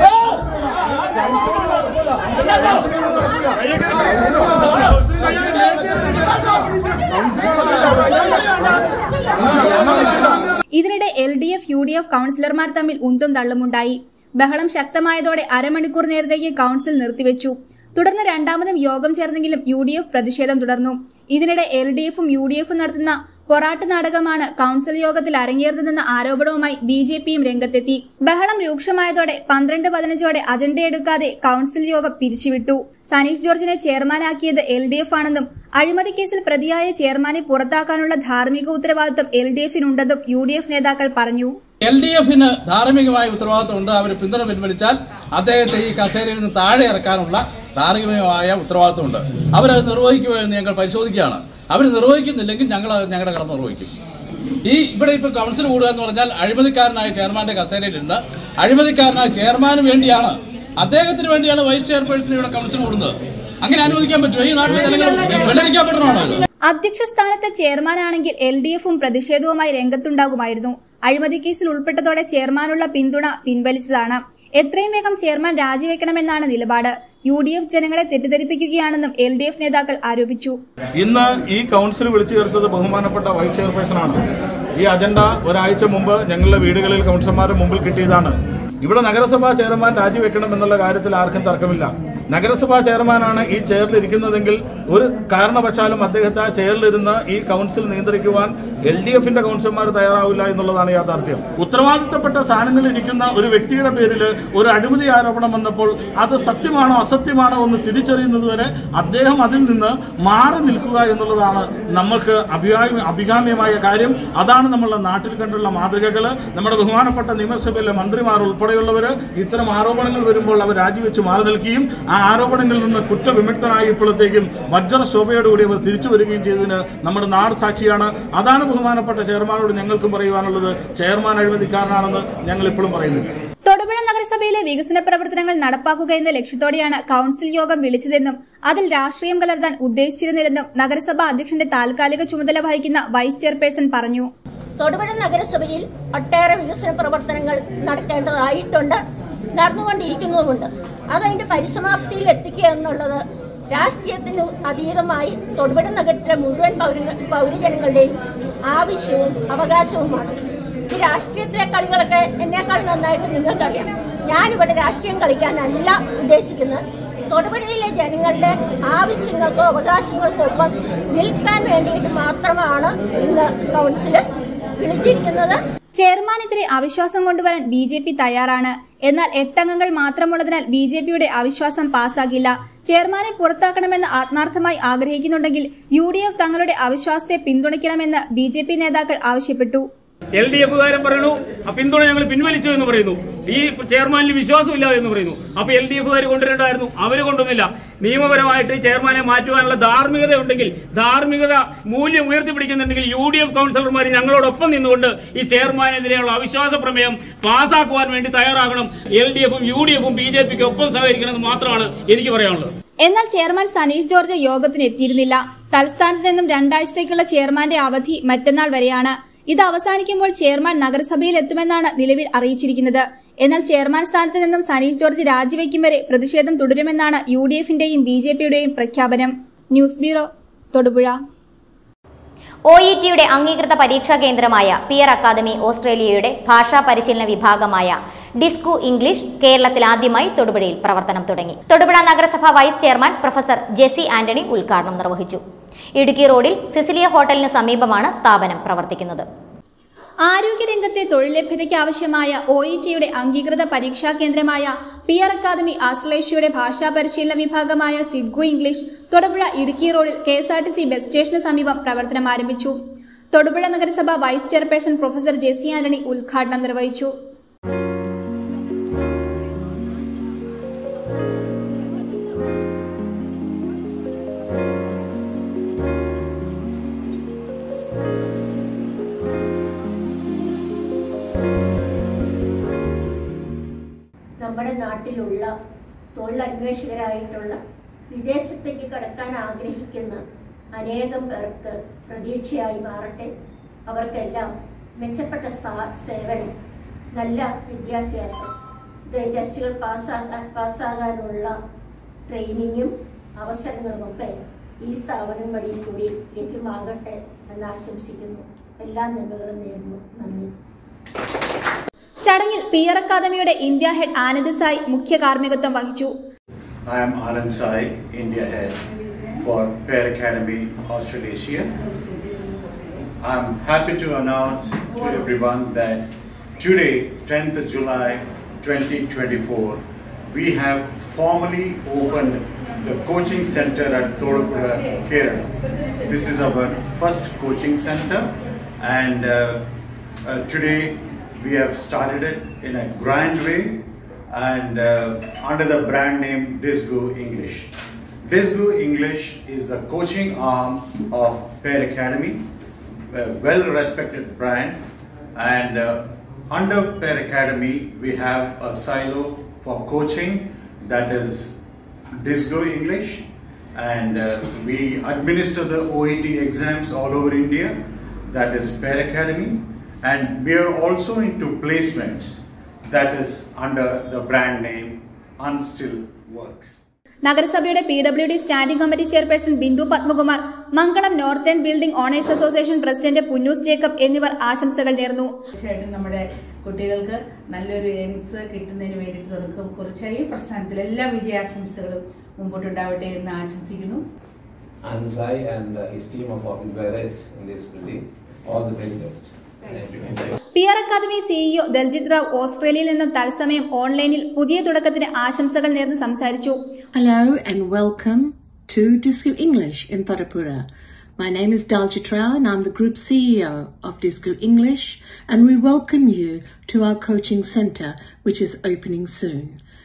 ഇതിനിടെ L D F U D F കൌൺസിലർമാർ തമ്മിൽ ഉന്തും തള്ളുമുണ്ടായി ബഹളം ശക്തമായതോടെ അരമണിക്കൂർ നേരത്തേക്ക് കൌൺസിൽ നിർത്തിവെച്ചു തുടർന്ന് രണ്ടാമതും യോഗം ചേർന്നെങ്കിലും യു ഡി എഫ് പ്രതിഷേധം തുടർന്നു ഇതിനിടെ എൽ ഡി എഫും യു ഡി എഫും നടത്തുന്ന പൊറാട്ട് നാടകമാണ് കൌൺസിൽ യോഗത്തിൽ അരങ്ങേറുന്നതെന്ന ആരോപണവുമായി ബി ജെ പിയും രംഗത്തെത്തി ബഹളം രൂക്ഷമായതോടെ പന്ത്രണ്ട് പതിനഞ്ചോടെ അജണ്ടയെടുക്കാതെ കൌൺസിൽ യോഗം പിരിച്ചുവിട്ടു സനീഷ് ജോർജിനെ ചെയർമാനാക്കിയത് എൽ ഡി എഫ് ആണെന്നും അഴിമതി കേസിൽ പ്രതിയായ ചെയർമാനെ പുറത്താക്കാനുള്ള ധാർമ്മിക ഉത്തരവാദിത്വം എൽ ഡി എഫിനുണ്ടെന്നും യു ഡി എഫ് നേതാക്കൾ പറഞ്ഞു എൽ ഡി എഫിന് ധാർമ്മികമായ ഉത്തരവാദിത്വമുണ്ട് അവർ പിന്തുണ പിൻവലിച്ചാൽ അദ്ദേഹത്തെ ഈ കസേരയിൽ നിന്ന് താഴെ ഇറക്കാനുള്ള ധാർമ്മികമായ ഉത്തരവാദിത്വമുണ്ട് അവരത് നിർവഹിക്കുമോ എന്ന് ഞങ്ങൾ പരിശോധിക്കുകയാണ് അവർ നിർവഹിക്കുന്നില്ലെങ്കിൽ ഞങ്ങൾ അത് ഞങ്ങളുടെ കടമ നിർവഹിക്കും ഈ ഇവിടെ ഇപ്പോൾ കൗൺസിൽ കൂടുക എന്ന് പറഞ്ഞാൽ അഴിമതിക്കാരനായ ചെയർമാന്റെ കസേരയിലിരുന്ന് അഴിമതിക്കാരനായ ചെയർമാന് വേണ്ടിയാണ് അദ്ദേഹത്തിന് വേണ്ടിയാണ് വൈസ് ചെയർപേഴ്സൺ ഇവിടെ കൗൺസിൽ കൂടുന്നത് അങ്ങനെ അനുവദിക്കാൻ പറ്റുമോ ഈ നാട്ടിലെ ജനങ്ങൾ വെള്ളരിക്കാൻ പറ്റണമാണോ ഇത് അധ്യക്ഷ സ്ഥാനത്ത് ചെയർമാനാണെങ്കിൽ എൽ ഡി എഫും പ്രതിഷേധവുമായി രംഗത്തുണ്ടാകുമായിരുന്നു അഴിമതി കേസിൽ ഉൾപ്പെട്ടതോടെ ചെയർമാനുള്ള പിന്തുണ പിൻവലിച്ചതാണ് എത്രയും വേഗം ചെയർമാൻ രാജിവെക്കണമെന്നാണ് നിലപാട് യു ഡി എഫ് ജനങ്ങളെ തെറ്റിദ്ധരിപ്പിക്കുകയാണെന്നും എൽ ഡി എഫ് നേതാക്കൾ ആരോപിച്ചു ഇന്ന് ഈ കൗൺസിൽ വിളിച്ചു ചേർത്തത് ബഹുമാനപ്പെട്ട വൈസ് ചെയർപേഴ്സണാണ് ഈ അജണ്ട ഒരാഴ്ച മുമ്പ് ഞങ്ങളുടെ വീടുകളിൽ കൗൺസിലർമാരുടെ മുമ്പിൽ കിട്ടിയതാണ് ഇവിടെ നഗരസഭാ ചെയർമാൻ രാജിവെക്കണം എന്നുള്ള കാര്യത്തിൽ ആർക്കും തർക്കമില്ല നഗരസഭാ ചെയർമാനാണ് ഈ ചെയറിൽ ഇരിക്കുന്നതെങ്കിൽ ഒരു കാരണവശാലും അദ്ദേഹത്തെ ആ ചെയറിലിരുന്ന് ഈ കൗൺസിൽ നിയന്ത്രിക്കുവാൻ എൽ ഡി എഫിന്റെ കൗൺസിലർമാർ തയ്യാറാവില്ല എന്നുള്ളതാണ് യാഥാർത്ഥ്യം ഉത്തരവാദിത്തപ്പെട്ട സ്ഥാനങ്ങളിൽ ഇരിക്കുന്ന ഒരു വ്യക്തിയുടെ പേരിൽ ഒരു അഴിമതി ആരോപണം വന്നപ്പോൾ അത് സത്യമാണോ അസത്യമാണോ എന്ന് തിരിച്ചറിയുന്നതുവരെ അദ്ദേഹം അതിൽ നിന്ന് മാറി നിൽക്കുക എന്നുള്ളതാണ് നമ്മൾക്ക് അഭികാമ്യ അഭികാമ്യമായ കാര്യം അതാണ് നമ്മളുടെ നാട്ടിൽ കണ്ടുള്ള മാതൃകകൾ നമ്മുടെ ബഹുമാനപ്പെട്ട നിയമസഭയിലെ മന്ത്രിമാർ ഉൾപ്പെടെയുള്ളവർ ഇത്തരം ആരോപണങ്ങൾ വരുമ്പോൾ അവർ രാജിവെച്ച് മാറി നിൽക്കുകയും ആ ആരോപണങ്ങളിൽ നിന്ന് കുറ്റവിമുക്തനായപ്പോഴത്തേക്കും വജ്ര ശോഭയോടുകൂടി അവർ തിരിച്ചു വരികയും ചെയ്തതിന് നമ്മുടെ നാട് സാക്ഷിയാണ് അതാണ് ബഹുമാനപ്പെട്ട ചെയർമാനോട് ഞങ്ങൾക്കും പറയുവാനുള്ളത് ചെയർമാൻ അഴിമതിക്കാരനാണെന്ന് ഞങ്ങൾ ഇപ്പോഴും പറയുന്നില്ല തൊടുപുഴ നഗരസഭയിലെ വികസന പ്രവർത്തനങ്ങൾ നടപ്പാക്കുക എന്ന ലക്ഷ്യത്തോടെയാണ് കൌൺസിൽ യോഗം വിളിച്ചതെന്നും അതിൽ രാഷ്ട്രീയം കലർത്താൻ ഉദ്ദേശിച്ചിരുന്നില്ലെന്നും നഗരസഭാ അധ്യക്ഷന്റെ താൽക്കാലിക ചുമതല വഹിക്കുന്ന വൈസ് ചെയർപേഴ്സൺ പറഞ്ഞു തൊടുപുഴ നഗരസഭയിൽ ഒട്ടേറെ വികസന പ്രവർത്തനങ്ങൾ നടക്കേണ്ടതായിട്ടുണ്ട് നടന്നുകൊണ്ടിരിക്കുന്നതുമുണ്ട് അതതിന്റെ പരിസമാപ്തിയിൽ എത്തിക്കുക എന്നുള്ളത് രാഷ്ട്രീയത്തിന് അതീതമായി തൊടുപുഴ നഗരത്തിലെ മുഴുവൻ പൗര- പൗരജനങ്ങളുടെയും ആവശ്യവും അവകാശവുമാണ് ഈ രാഷ്ട്രീയത്തിലെ കളികളൊക്കെ എന്നേക്കാൾ നന്നായിട്ട് നിങ്ങൾക്കറിയാം ഞാനിവിടെ രാഷ്ട്രീയം കളിക്കാനല്ല ഉദ്ദേശിക്കുന്നത് തൊടുപുഴയിലെ ജനങ്ങളുടെ ആവശ്യങ്ങൾക്കോ അവകാശങ്ങൾക്കോ ഒപ്പം നിൽക്കാൻ വേണ്ടിയിട്ട് മാത്രമാണ് ഇന്ന് കൗൺസിൽ വിളിച്ചിരിക്കുന്നത് ചെയർമാനെതിരെ അവിശ്വാസം കൊണ്ടുവരാൻ ബി ജെ പി തയ്യാറാണ് എന്നാൽ എട്ടംഗങ്ങൾ മാത്രമുള്ളതിനാൽ ബി ജെ പിയുടെ അവിശ്വാസം പാസ്സാകില്ല ചെയർമാനെ പുറത്താക്കണമെന്ന് ആത്മാർത്ഥമായി ആഗ്രഹിക്കുന്നുണ്ടെങ്കിൽ യു ഡി എഫ് തങ്ങളുടെ അവിശ്വാസത്തെ പിന്തുണയ്ക്കണമെന്ന് ബി ജെ പി നേതാക്കൾ ആവശ്യപ്പെട്ടു എൽ ഡി എഫുകാരൻ പറയുന്നു ആ പിന്തുണ ഞങ്ങൾ പിൻവലിച്ചു എന്ന് പറയുന്നു ഈ ചെയർമാനിൽ വിശ്വാസമില്ല എന്ന് പറയുന്നു അപ്പൊ എൽ ഡി എഫുകാർ കൊണ്ടുവരേണ്ടായിരുന്നു അവര് കൊണ്ടുവന്നില്ല നിയമപരമായിട്ട് ഈ ചെയർമാനെ മാറ്റുവാനുള്ള ധാർമ്മികത ഉണ്ടെങ്കിൽ ധാർമ്മികത മൂല്യം ഉയർത്തിപ്പിടിക്കുന്നുണ്ടെങ്കിൽ യു ഡി എഫ് കൌൺസിലർമാർ ഞങ്ങളോടൊപ്പം നിന്നുകൊണ്ട് ഈ ചെയർമാനെതിരെയുള്ള അവിശ്വാസ പ്രമേയം പാസ്സാക്കുവാൻ വേണ്ടി തയ്യാറാകണം എൽ ഡി എഫും യു ഡി എഫും ബി ജെ പിക്ക് ഒപ്പം സഹകരിക്കണമെന്ന് മാത്രമാണ് എനിക്ക് പറയാനുള്ളത് എന്നാൽ ചെയർമാൻ സനീഷ് ജോർജ് യോഗത്തിന് എത്തിയിരുന്നില്ല തലസ്ഥാനത്ത് നിന്നും രണ്ടാഴ്ചത്തേക്കുള്ള ചെയർമാന്റെ അവധി മറ്റന്നാൾ വരെയാണ് ഇത് അവസാനിക്കുമ്പോൾ ചെയർമാൻ നഗരസഭയിൽ എത്തുമെന്നാണ് നിലവിൽ അറിയിച്ചിരിക്കുന്നത് എന്നാൽ ചെയർമാൻ സ്ഥാനത്ത് നിന്നും സനീഷ് ജോർജ് രാജിവെക്കും വരെ പ്രതിഷേധം തുടരുമെന്നാണ് യു ഡി എഫിന്റെയും ബി ജെ പിയുടെയും പ്രഖ്യാപനം news bureau Thodupuzha O E ടിയുടെ അംഗീകൃത പരീക്ഷാ കേന്ദ്രമായ പിയർ അക്കാദമി ഓസ്ട്രേലിയയുടെ ഭാഷാ പരിശീലന വിഭാഗമായ ഡിസ്കു ഇംഗ്ലീഷ് കേരളത്തിൽ ആദ്യമായി തൊടുപുഴയിൽ പ്രവർത്തനം തുടങ്ങി തൊടുപുഴ നഗരസഭ vice chairman professor Jessy Antony ഉദ്ഘാടനം നിർവഹിച്ചു ഇടുക്കി റോഡിൽ സിസിലിയ ഹോട്ടലിന് സമീപമാണ് സ്ഥാപനം പ്രവർത്തിക്കുന്നത് ആരോഗ്യരംഗത്തെ തൊഴിൽ ലഭ്യതയ്ക്ക് ആവശ്യമായ ഒ ഇ ടിയുടെ അംഗീകൃത പരീക്ഷാ കേന്ദ്രമായ പിയർ അക്കാദമി ആശ്ലേഷ്യയുടെ ഭാഷാ പരിശീലന വിഭാഗമായ സിഗ്ഗു ഇംഗ്ലീഷ് തൊടുപുഴ ഇടുക്കി റോഡിൽ K S R T C bus സ്റ്റേഷന് സമീപം പ്രവർത്തനം ആരംഭിച്ചു തൊടുപുഴ നഗരസഭ vice chairperson professor Jessy Antony ഉദ്ഘാടനം നിർവഹിച്ചു നമ്മുടെ നാട്ടിലുള്ള തൊഴിലന്വേഷകരായിട്ടുള്ള വിദേശത്തേക്ക് കടക്കാൻ ആഗ്രഹിക്കുന്ന അനേകം പേർക്ക് പ്രതീക്ഷയായി മാറട്ടെ അവർക്കെല്ലാം മെച്ചപ്പെട്ട സ്ഥാ- സേവനം നല്ല വിദ്യാഭ്യാസം ഇത് ടെസ്റ്റുകൾ പാസ്സാകാൻ പാസ്സാകാനുള്ള ട്രെയിനിങ്ങും അവസരങ്ങളുമൊക്കെ ഈ സ്ഥാപനം വഴി കൂടി ലഭ്യമാകട്ടെ എന്ന് ആശംസിക്കുന്നു എല്ലാ നന്മകളും നേരുന്നു നന്ദി ചടങ്ങിൽ പിയർ അക്കാദമിയുടെ ഇന്ത്യ ഹെഡ് ആനന്ദ് സായി മുഖ്യ കാർമ്മികത്വം വഹിച്ചു I am Anand Sai, India head for Pear Academy Australasia. I'm happy to announce to everyone that today, 10th of July 2024, we have formally opened the coaching center at Todupura, Kerala. This is our first coaching center and uh, uh, today we have started it in a grand way and uh, under the brand name Disgo English. Disgo English is the coaching arm of Pear Academy, a well respected brand. And uh, under Pear Academy, we have a silo for coaching that is Disgo English. and uh, we administer the OET exams all over India. That is Pair Academy, and we are also into placements. That is under the brand name Unstill Works. നഗരസഭയുടെ P W D standing committee chairperson Bindu Padmakumar Mangalam northern building owners association president Punnoose Jacob എന്നിവർ ആശംസകൾ നേർന്നു തീർച്ചയായിട്ടും നമ്മുടെ കുട്ടികൾക്ക് നല്ലൊരു എയിംസ് കിട്ടുന്നതിന് വേണ്ടിയിട്ട് തുടക്കം കുറിച്ച ഈ പ്രസ്ഥാനത്തിൽ എല്ലാ വിജയാശംസകളും മുമ്പോട്ടുണ്ടാവട്ടെ എന്ന് ആശംസിക്കുന്നു Ansai and uh, his team of office bearers in this building. All the very best. Thank you. P R academy CEO Daljit Rao ഓസ്ട്രേലിയയിൽ നിന്നും തത്സമയം ഓൺലൈനിൽ പുതിയ തുടക്കത്തിന് ആശംസകൾ നേർന്ന് സംസാരിച്ചു Hello and welcome to Disco English in Thadapura. My name is Daljit Rao and I'm the Group CEO of Disco English and we welcome you to our coaching centre which is opening soon.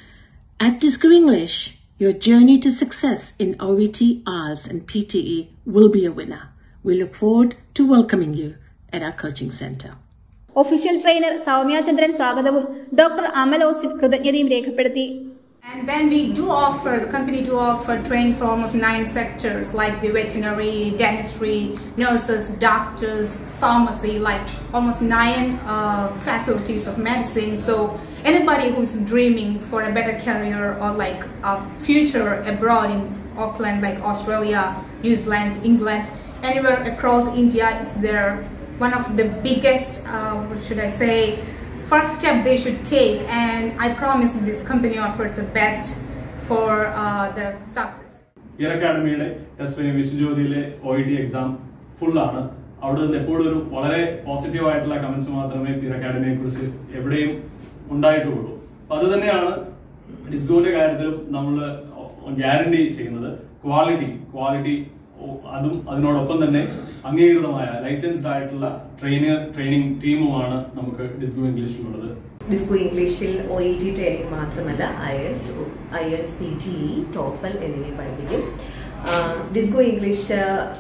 At Disco English, your journey to success in OET, IELTS and PTE will be a winner. We look forward to welcoming you at our coaching centre. Official trainer Soumya Chandran സ്വാഗതവും ഡോക്ടർ അമൽ ഓസ്റ്റിൻ കൃതജ്ഞതയും രേഖപ്പെടുത്തി And then we do offer, the company do offer training for almost nine sectors like the veterinary, dentistry, nurses, doctors, pharmacy, like almost nine uh, faculties of medicine. So anybody who's dreaming for a better career or like a future abroad in Auckland, like Australia, New Zealand, England, anywhere across India is there. One of the biggest, uh, what should I say, first step they should take and I promise this company offers the best for uh, the success. ഇയർ അക്കാഡമിയുടെ ടെസ്റ്റ് വിശ്വജ്യോതിയിലെ ഒ ഇ ടി എക്സാം ഫുള്ളാണ് അവിടെ നിന്ന് എപ്പോഴും ഒരു വളരെ പോസിറ്റീവ് ആയിട്ടുള്ള കമന്റ്സ് മാത്രമേ പിയർ അക്കാഡമിയെ കുറിച്ച് എവിടെയും ഉണ്ടായിട്ടുള്ളൂ അപ്പൊ അത് തന്നെയാണ് ഡിസ്കോന്റെ കാര്യത്തിലും നമ്മൾ ഗ്യാരണ്ടി ചെയ്യുന്നത് ക്വാളിറ്റി ക്വാളിറ്റി അതും അതിനോടൊപ്പം തന്നെ അംഗീകൃതമായ ലൈസൻസ്ഡ് ആയിട്ടുള്ള ട്രെയിനർ ട്രെയിനിങ് ടീമുമാണ് നമുക്ക് ഡിസ്കോ ഇംഗ്ലീഷിലുള്ളത് ഡിസ്കോ ഇംഗ്ലീഷിൽ ഒ ഇ ടി ട്രെയിനിങ് മാത്രമല്ല IELTS IELTS P T E TOEFL എന്നിവയും പഠിപ്പിക്കും ഡിസ്കോ ഇംഗ്ലീഷ്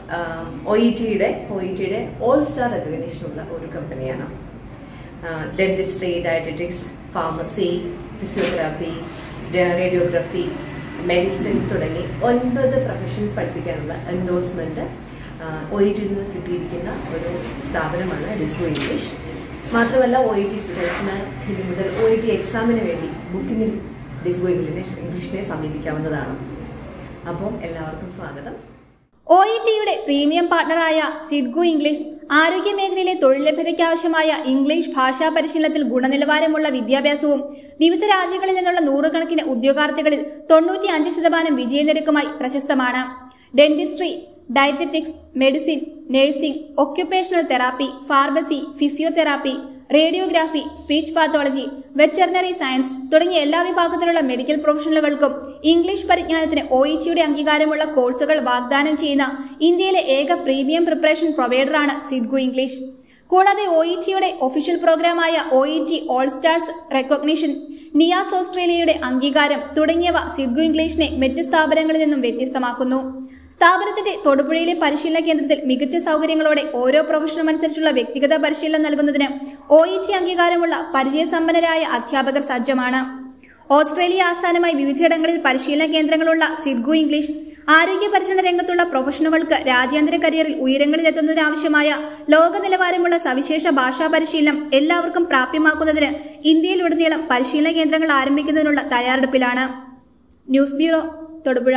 ഒ ഇ ടിയുടെ ഒ ഇ ടിയുടെ ഓൾ സ്റ്റാർ റെക്കഗ്നീഷനുള്ള ഒരു കമ്പനിയാണ് dentistry dietetics pharmacy physiotherapy radiography medicine തുടങ്ങി ഒൻപത് പ്രൊഫഷൻസ് പഠിപ്പിക്കാനുള്ള എൻഡോഴ്സ്മെന്റ് ഒ ഇ ടിയിൽ നിന്ന് കിട്ടിയിരിക്കുന്ന ഒരു സ്ഥാപനമാണ് ഡിസ്കോ ഇംഗ്ലീഷ് മാത്രമല്ല ഒ ഇ ടി സ്റ്റുഡൻസിന് ഇനി മുതൽ ഒ ഇ ടി എക്സാമിന് വേണ്ടി ബുക്കിങ്ങിൽ ഡിസ്കോ ഇംഗ്ലീഷ് ഇംഗ്ലീഷിനെ സമീപിക്കാവുന്നതാണ് അപ്പം എല്ലാവർക്കും സ്വാഗതം ഒ ഇ ടിയുടെ പ്രീമിയം പാർട്ണറായ സിഡ്ഗു ഇംഗ്ലീഷ് ആരോഗ്യ മേഖലയിലെ തൊഴിൽ ലഭ്യതയ്ക്കാവശ്യമായ ഇംഗ്ലീഷ് ഭാഷാ പരിശീലനത്തിൽ ഗുണനിലവാരമുള്ള വിദ്യാഭ്യാസവും വിവിധ രാജ്യങ്ങളിൽ നിന്നുള്ള നൂറുകണക്കിന് ഉദ്യോഗാർത്ഥികളിൽ തൊണ്ണൂറ്റി അഞ്ച് ശതമാനം വിജയനിരക്കുമായി പ്രശസ്തമാണ് dentistry dietetics medicine nursing occupational therapy pharmacy physiotherapy radiography speech pathology veterinary science തുടങ്ങിയ എല്ലാ വിഭാഗത്തിലുള്ള മെഡിക്കൽ പ്രൊഫഷണലുകൾക്കും ഇംഗ്ലീഷ് പരിജ്ഞാനത്തിന് ഒ ഇ ടിയുടെ അംഗീകാരമുള്ള കോഴ്സുകൾ വാഗ്ദാനം ചെയ്യുന്ന ഇന്ത്യയിലെ ഏക പ്രീമിയം പ്രിപ്പറേഷൻ പ്രൊവൈഡറാണ് സിഡ്ഗു ഇംഗ്ലീഷ് കൂടാതെ ഒ ഇ ടിയുടെ ഒഫീഷ്യൽ പ്രോഗ്രാമായ O E T all stars recognition നിയാസ് ഓസ്ട്രേലിയയുടെ അംഗീകാരം തുടങ്ങിയവ സിഡ്ഗു ഇംഗ്ലീഷിനെ മറ്റ് സ്ഥാപനങ്ങളിൽ നിന്നും വ്യത്യസ്തമാക്കുന്നു സ്ഥാപനത്തിന്റെ തൊടുപുഴയിലെ പരിശീലന കേന്ദ്രത്തിൽ മികച്ച സൗകര്യങ്ങളോടെ ഓരോ പ്രൊഫഷനും അനുസരിച്ചുള്ള വ്യക്തിഗത പരിശീലനം നൽകുന്നതിന് ഒ ഇ ടി അംഗീകാരമുള്ള പരിചയസമ്പന്നരായ അധ്യാപകർ സജ്ജമാണ് ഓസ്ട്രേലിയ ആസ്ഥാനമായി വിവിധയിടങ്ങളിൽ പരിശീലന കേന്ദ്രങ്ങളുള്ള സിഡ്ഗു ഇംഗ്ലീഷ് ആരോഗ്യ പരിചരണ രംഗത്തുള്ള പ്രൊഫഷണലുകൾക്ക് രാജ്യാന്തര കരിയറിൽ ഉയരങ്ങളിലെത്തുന്നതിനാവശ്യമായ ലോക നിലവാരമുള്ള സവിശേഷ ഭാഷാ പരിശീലനം എല്ലാവർക്കും പ്രാപ്യമാക്കുന്നതിന് ഇന്ത്യയിലുടനീളം പരിശീലന കേന്ദ്രങ്ങൾ ആരംഭിക്കുന്നതിനുള്ള തയ്യാറെടുപ്പിലാണ് ന്യൂസ് ബ്യൂറോ തൊടുപുഴ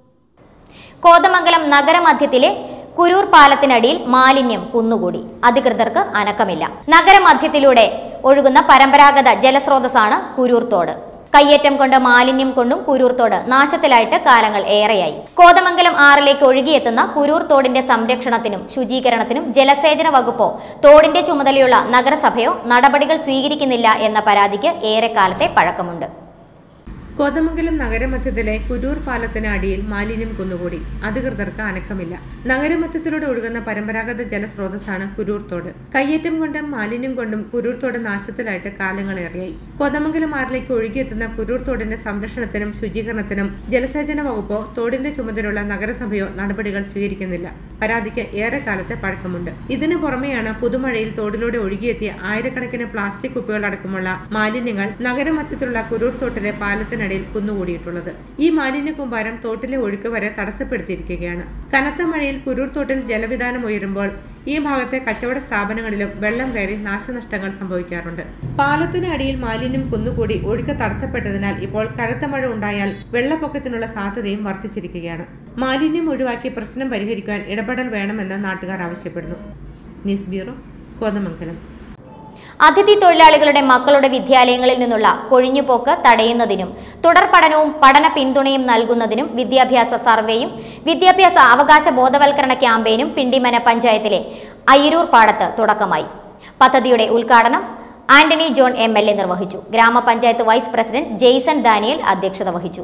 കോതമംഗലം നഗരമധ്യത്തിലെ കുരൂർ പാലത്തിനടിയിൽ മാലിന്യം കുന്നുകൂടി അധികൃതർക്ക് അനക്കമില്ല നഗരമധ്യത്തിലൂടെ ഒഴുകുന്ന പരമ്പരാഗത ജലസ്രോതസ്സാണ് കുരൂർ തോട് കയ്യേറ്റം കൊണ്ട് മാലിന്യം കൊണ്ടും കുരൂർ തോട് നാശത്തിലായിട്ട് കാലങ്ങൾ ഏറെയായി കോതമംഗലം ആറിലേക്ക് ഒഴുകിയെത്തുന്ന കുരൂർ തോടിന്റെ സംരക്ഷണത്തിനും ശുചീകരണത്തിനും ജലസേചന വകുപ്പോ തോടിന്റെ ചുമതലയുള്ള നഗരസഭയോ നടപടികൾ സ്വീകരിക്കുന്നില്ല എന്ന പരാതിക്ക് ഏറെക്കാലത്തെ പഴക്കമുണ്ട് കോതമംഗലം നഗരമധ്യത്തിലെ കുരൂർ പാലത്തിന് അടിയിൽ മാലിന്യം കുന്നുകൂടി അധികൃതർക്ക് അനക്കമില്ല നഗരമധ്യത്തിലൂടെ ഒഴുകുന്ന പരമ്പരാഗത ജലസ്രോതസ്സാണ് കുരൂർ തോട് കയ്യേറ്റം കൊണ്ടും മാലിന്യം കൊണ്ടും കുരൂർ തോട് നാശത്തിലായിട്ട് കാലങ്ങളേറെയായി കോതമംഗലം ആറിലേക്ക് ഒഴുകിയെത്തുന്ന കുരൂർ തോടിന്റെ സംരക്ഷണത്തിനും ശുചീകരണത്തിനും ജലസേചന വകുപ്പോ തോടിന്റെ ചുമതലയുള്ള നഗരസഭയോ നടപടികൾ സ്വീകരിക്കുന്നില്ല പരാതിക്ക് ഏറെ കാലത്തെ പഴക്കമുണ്ട് ഇതിനു പുറമെയാണ് പുതുമഴയിൽ തോടിലൂടെ ഒഴുകിയെത്തിയ ആയിരക്കണക്കിന് പ്ലാസ്റ്റിക് കുപ്പികൾ അടക്കമുള്ള മാലിന്യങ്ങൾ നഗരമധ്യത്തിലുള്ള കുരൂർ തോട്ടിലെ പാലത്തിനടിയിൽ കുന്നുകൂടിയിട്ടുള്ളത് ഈ മാലിന്യ കൂമ്പാരം തോട്ടിലെ ഒഴുക്ക് വരെ തടസ്സപ്പെടുത്തിയിരിക്കുകയാണ് കനത്ത മഴയിൽ കുരൂർ തോട്ടിൽ ജലവിധാനം ഉയരുമ്പോൾ ഈ ഭാഗത്തെ കച്ചവട സ്ഥാപനങ്ങളിലും വെള്ളം കയറി നാശനഷ്ടങ്ങൾ സംഭവിക്കാറുണ്ട് പാലത്തിന് അടിയിൽ മാലിന്യം കുന്നുകൂടി ഒഴുക്ക് തടസ്സപ്പെട്ടതിനാൽ ഇപ്പോൾ കനത്ത മഴ ഉണ്ടായാൽ വെള്ളപ്പൊക്കത്തിനുള്ള സാധ്യതയും വർദ്ധിച്ചിരിക്കുകയാണ് മാലിന്യം ഒഴിവാക്കി പ്രശ്നം പരിഹരിക്കുവാൻ ഇടപെടൽ വേണമെന്ന് നാട്ടുകാർ ആവശ്യപ്പെടുന്നു ന്യൂസ് ബ്യൂറോ കോതമംഗലം അതിഥി തൊഴിലാളികളുടെ മക്കളുടെ വിദ്യാലയങ്ങളിൽ നിന്നുള്ള കൊഴിഞ്ഞുപോക്ക് തടയുന്നതിനും തുടർ പഠനവും പഠന പിന്തുണയും നൽകുന്നതിനും വിദ്യാഭ്യാസ സർവേയും വിദ്യാഭ്യാസ അവകാശ ബോധവൽക്കരണ ക്യാമ്പയിനും പിണ്ടിമന പഞ്ചായത്തിലെ അയിരൂർ പാടത്ത് തുടക്കമായി പദ്ധതിയുടെ ഉദ്ഘാടനം Antony John M L A നിർവഹിച്ചു ഗ്രാമപഞ്ചായത്ത് വൈസ് പ്രസിഡന്റ് ജെയ്സൺ ദാനിയൽ അധ്യക്ഷത വഹിച്ചു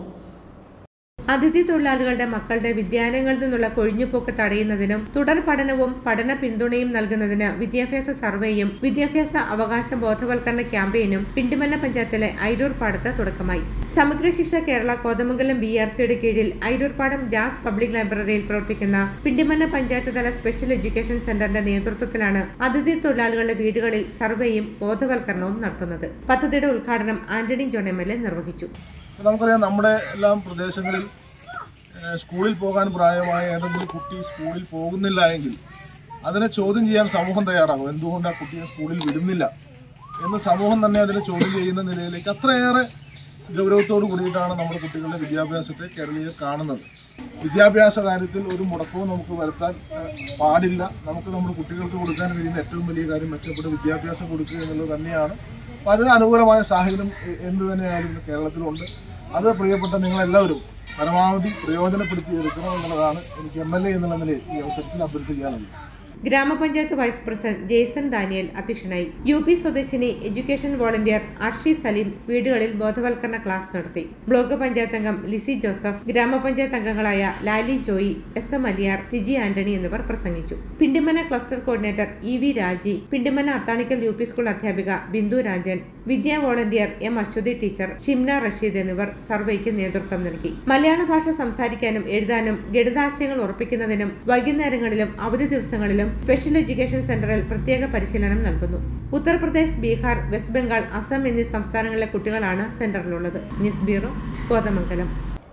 അതിഥി തൊഴിലാളികളുടെ മക്കളുടെ വിദ്യാലയങ്ങളിൽ നിന്നുള്ള കൊഴിഞ്ഞുപോക്ക് തടയുന്നതിനും തുടർ പഠനവും പഠന പിന്തുണയും നൽകുന്നതിന് വിദ്യാഭ്യാസ സർവേയും വിദ്യാഭ്യാസ അവകാശ ബോധവൽക്കരണ ക്യാമ്പയിനും പിണ്ടിമന്ന പഞ്ചായത്തിലെ ഐരൂർപ്പാടത്ത് തുടക്കമായി സമഗ്ര ശിക്ഷ കേരള കോതമംഗലം ബി ആർ സിയുടെ കീഴിൽ ഐരൂർപ്പാടം ജാസ് പബ്ലിക് ലൈബ്രറിയിൽ പ്രവർത്തിക്കുന്ന പിണ്ടിമന്ന പഞ്ചായത്ത് തല സ്പെഷ്യൽ എഡ്യൂക്കേഷൻ സെന്ററിന്റെ നേതൃത്വത്തിലാണ് അതിഥി തൊഴിലാളികളുടെ വീടുകളിൽ സർവേയും ബോധവൽക്കരണവും നടത്തുന്നത് പദ്ധതിയുടെ ഉദ്ഘാടനം Antony John M L A നിർവഹിച്ചു നമുക്കറിയാം നമ്മുടെ എല്ലാം പ്രദേശങ്ങളിൽ ഏഹ്, സ്കൂളിൽ പോകാൻ പ്രായമായ ഏതെങ്കിലും കുട്ടി സ്കൂളിൽ പോകുന്നില്ല എങ്കിൽ അതിനെ ചോദ്യം ചെയ്യാൻ സമൂഹം തയ്യാറാകും എന്തുകൊണ്ട് ആ കുട്ടിയെ സ്കൂളിൽ വിടുന്നില്ല എന്ന് സമൂഹം തന്നെ അതിനെ ചോദ്യം ചെയ്യുന്ന നിലയിലേക്ക് അത്രയേറെ ഗൗരവത്തോട് കൂടിയിട്ടാണ് നമ്മുടെ കുട്ടികളുടെ വിദ്യാഭ്യാസത്തെ കേരളീയർ കാണുന്നത് വിദ്യാഭ്യാസ കാര്യത്തിൽ ഒരു മുടക്കവും നമുക്ക് വരുത്താൻ ഏഹ്, പാടില്ല നമുക്ക് നമ്മുടെ കുട്ടികൾക്ക് കൊടുക്കാൻ കഴിയുന്ന ഏറ്റവും വലിയ കാര്യം മെച്ചപ്പെട്ട വിദ്യാഭ്യാസം കൊടുക്കുക എന്നുള്ളത് തന്നെയാണ് അപ്പോൾ അതിന് അനുകൂലമായ സാഹചര്യം എ- എന്ത് തന്നെയായാലും ഇന്ന് കേരളത്തിലുണ്ട് അത് പ്രിയപ്പെട്ട നിങ്ങളെല്ലാവരും പരമാവധി പ്രയോജനപ്പെടുത്തി എടുക്കണം എന്നുള്ളതാണ് എനിക്ക് എം എൽ എ എന്നുള്ള നിലയിൽ ഈ അവസരത്തിൽ അഭ്യർത്ഥിക്കാനുള്ളത് ഗ്രാമപഞ്ചായത്ത് വൈസ് പ്രസിഡന്റ് ജെയ്സൺ ഡാനിയൽ അധ്യക്ഷനായി യു പി സ്വദേശിനി എഡ്യൂക്കേഷൻ വോളണ്ടിയർ അർഷി സലീം വീടുകളിൽ ബോധവൽക്കരണ ക്ലാസ് നടത്തി ബ്ലോക്ക് പഞ്ചായത്ത് അംഗം ലിസി ജോസഫ് ഗ്രാമപഞ്ചായത്ത് അംഗങ്ങളായ ലാലി ജോയി എസ് എം അലിയാർ ജിജി ആന്റണി എന്നിവർ പ്രസംഗിച്ചു Pindimana cluster coordinator E V Raji Pindimana Athanikkal U P school അധ്യാപിക Bindu Rajan Vidya volunteer M Aswathy teacher Shimna Rasheed എന്നിവർ സർവേക്ക് നേതൃത്വം നൽകി മലയാള ഭാഷ സംസാരിക്കാനും എഴുതാനും ഗണിതാശയങ്ങൾ ഉറപ്പിക്കുന്നതിനും വൈകുന്നേരങ്ങളിലും അവധി ദിവസങ്ങളിലും സ്പെഷ്യൽ എഡ്യൂക്കേഷൻ സെന്ററിൽ പ്രത്യേക പരിശീലനം നൽകുന്നു ഉത്തർപ്രദേശ് ബീഹാർ വെസ്റ്റ് ബംഗാൾ അസം എന്നീ സംസ്ഥാനങ്ങളിലെ കുട്ടികളാണ് സെന്ററിലുള്ളത് ന്യൂസ് ബ്യൂറോ കോതമംഗലം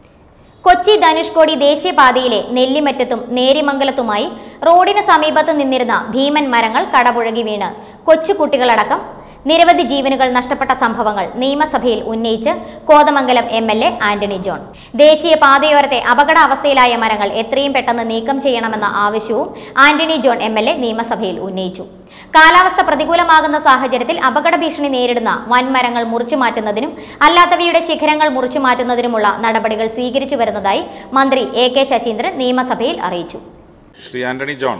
കൊച്ചി ധനുഷ്കോടി ദേശീയപാതയിലെ നെല്ലിമറ്റത്തും നേരിമംഗലത്തുമായി റോഡിന് സമീപത്ത് നിന്നിരുന്ന ഭീമൻ മരങ്ങൾ കടപുഴകി വീണ് കൊച്ചുകുട്ടികളടക്കം നിരവധി ജീവനുകൾ നഷ്ടപ്പെട്ട സംഭവങ്ങൾ നിയമസഭയിൽ ഉന്നയിച്ച് Kothamangalam M L A Antony John ദേശീയ പാതയോരത്തെ അപകടാവസ്ഥയിലായ മരങ്ങൾ എത്രയും പെട്ടെന്ന് നീക്കം ചെയ്യണമെന്ന ആവശ്യവും Antony John M L A നിയമസഭയിൽ ഉന്നയിച്ചു കാലാവസ്ഥ പ്രതികൂലമാകുന്ന സാഹചര്യത്തിൽ അപകട ഭീഷണി നേരിടുന്ന വൻമരങ്ങൾ മുറിച്ചു മാറ്റുന്നതിനും അല്ലാത്തവയുടെ ശിഖരങ്ങൾ മുറിച്ചു മാറ്റുന്നതിനുമുള്ള നടപടികൾ സ്വീകരിച്ചു വരുന്നതായി മന്ത്രി എ കെ ശശീന്ദ്രൻ നിയമസഭയിൽ അറിയിച്ചു ശ്രീ ആന്റണി ജോൺ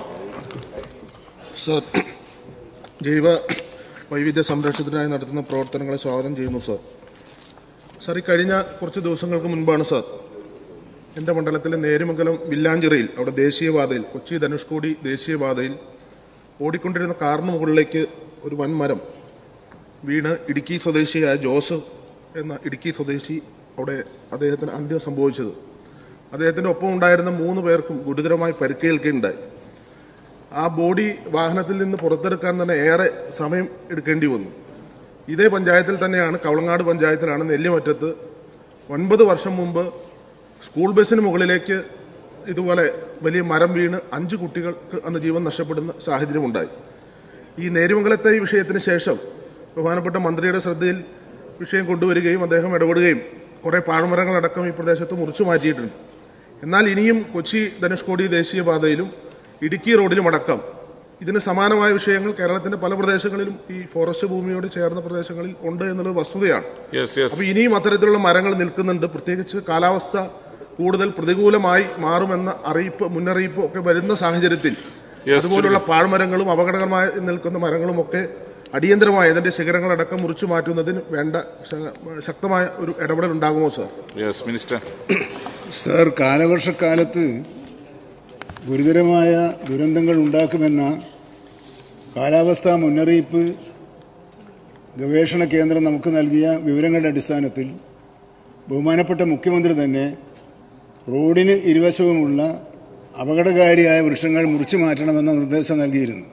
സർ ജൈവ വൈവിധ്യ സംരക്ഷണത്തിനായി നടത്തുന്ന പ്രവർത്തനങ്ങളെ സ്വാഗതം ചെയ്യുന്നു സർ സർ ഈ കഴിഞ്ഞ കുറച്ച് ദിവസങ്ങൾക്ക് മുൻപാണ് സർ എൻ്റെ മണ്ഡലത്തിലെ നേരിമംഗലം വില്ലാഞ്ചിറയിൽ അവിടെ ദേശീയപാതയിൽ കൊച്ചി ധനുഷ്കോടി ദേശീയപാതയിൽ ഓടിക്കൊണ്ടിരുന്ന കാറിന് മുകളിലേക്ക് ഒരു വൻമരം വീണ് ഇടുക്കി സ്വദേശിയായ ജോസഫ് എന്ന ഇടുക്കി സ്വദേശി അവിടെ അദ്ദേഹത്തിന് അന്ത്യം സംഭവിച്ചത് അദ്ദേഹത്തിൻ്റെ ഒപ്പം ഉണ്ടായിരുന്ന മൂന്ന് പേർക്കും ഗുരുതരമായി പരിക്കേൽക്കുകയുണ്ടായി ആ ബോഡി വാഹനത്തിൽ നിന്ന് പുറത്തെടുക്കാൻ തന്നെ ഏറെ സമയം എടുക്കേണ്ടി വന്നു ഇതേ പഞ്ചായത്തിൽ തന്നെയാണ് കവളങ്ങാട് പഞ്ചായത്തിലാണ് നെല്ലിമറ്റത്ത് ഒൻപത് വർഷം മുമ്പ് സ്കൂൾ ബസ്സിന് മുകളിലേക്ക് ഇതുപോലെ വലിയ മരം വീണ് അഞ്ച് കുട്ടികൾക്ക് അന്ന് ജീവൻ നഷ്ടപ്പെടുന്ന സാഹചര്യമുണ്ടായി ഈ നേരിമംഗലത്തെ ഈ വിഷയത്തിന് ശേഷം ബഹുമാനപ്പെട്ട മന്ത്രിയുടെ ശ്രദ്ധയിൽ വിഷയം കൊണ്ടുവരികയും അദ്ദേഹം ഇടപെടുകയും കുറേ പാഴ്മരങ്ങളടക്കം ഈ പ്രദേശത്ത് മുറിച്ചു മാറ്റിയിട്ടുണ്ട് എന്നാൽ ഇനിയും കൊച്ചി ധനുഷ്കോടി ദേശീയപാതയിലും ഇടുക്കി റോഡിലും അടക്കം ഇതിന് സമാനമായ വിഷയങ്ങൾ കേരളത്തിന്റെ പല പ്രദേശങ്ങളിലും ഈ ഫോറസ്റ്റ് ഭൂമിയോട് ചേർന്ന പ്രദേശങ്ങളിൽ ഉണ്ട് എന്നുള്ളത് വസ്തുതയാണ് യെസ് യെസ് അപ്പൊ ഇനിയും അത്തരത്തിലുള്ള മരങ്ങൾ നിൽക്കുന്നുണ്ട് പ്രത്യേകിച്ച് കാലാവസ്ഥ കൂടുതൽ പ്രതികൂലമായി മാറുമെന്ന അറിയിപ്പ് മുന്നറിയിപ്പ് ഒക്കെ വരുന്ന സാഹചര്യത്തിൽ Yes, അതുപോലുള്ള പാഴ്മരങ്ങളും അപകടകരമായി നിൽക്കുന്ന മരങ്ങളും ഒക്കെ അടിയന്തരമായി അതിന്റെ ശിഖരങ്ങളടക്കം മുറിച്ചു മാറ്റുന്നതിന് വേണ്ട ശ- ശക്തമായ ഒരു ഇടപെടൽ ഉണ്ടാകുമോ സാർ യെസ് മിനിസ്റ്റർ സർ കാലവർഷക്കാലത്ത് ഗുരുതരമായ ദുരന്തങ്ങൾ ഉണ്ടാക്കുമെന്ന കാലാവസ്ഥാ മുന്നറിയിപ്പ് ഗവേഷണ കേന്ദ്രം നമുക്ക് നൽകിയ വിവരങ്ങളുടെ അടിസ്ഥാനത്തിൽ ബഹുമാനപ്പെട്ട മുഖ്യമന്ത്രി തന്നെ റോഡിന് ഇരുവശവുമുള്ള അപകടകാരിയായ വൃക്ഷങ്ങൾ മുറിച്ചു മാറ്റണമെന്ന നിർദ്ദേശം നൽകിയിരുന്നു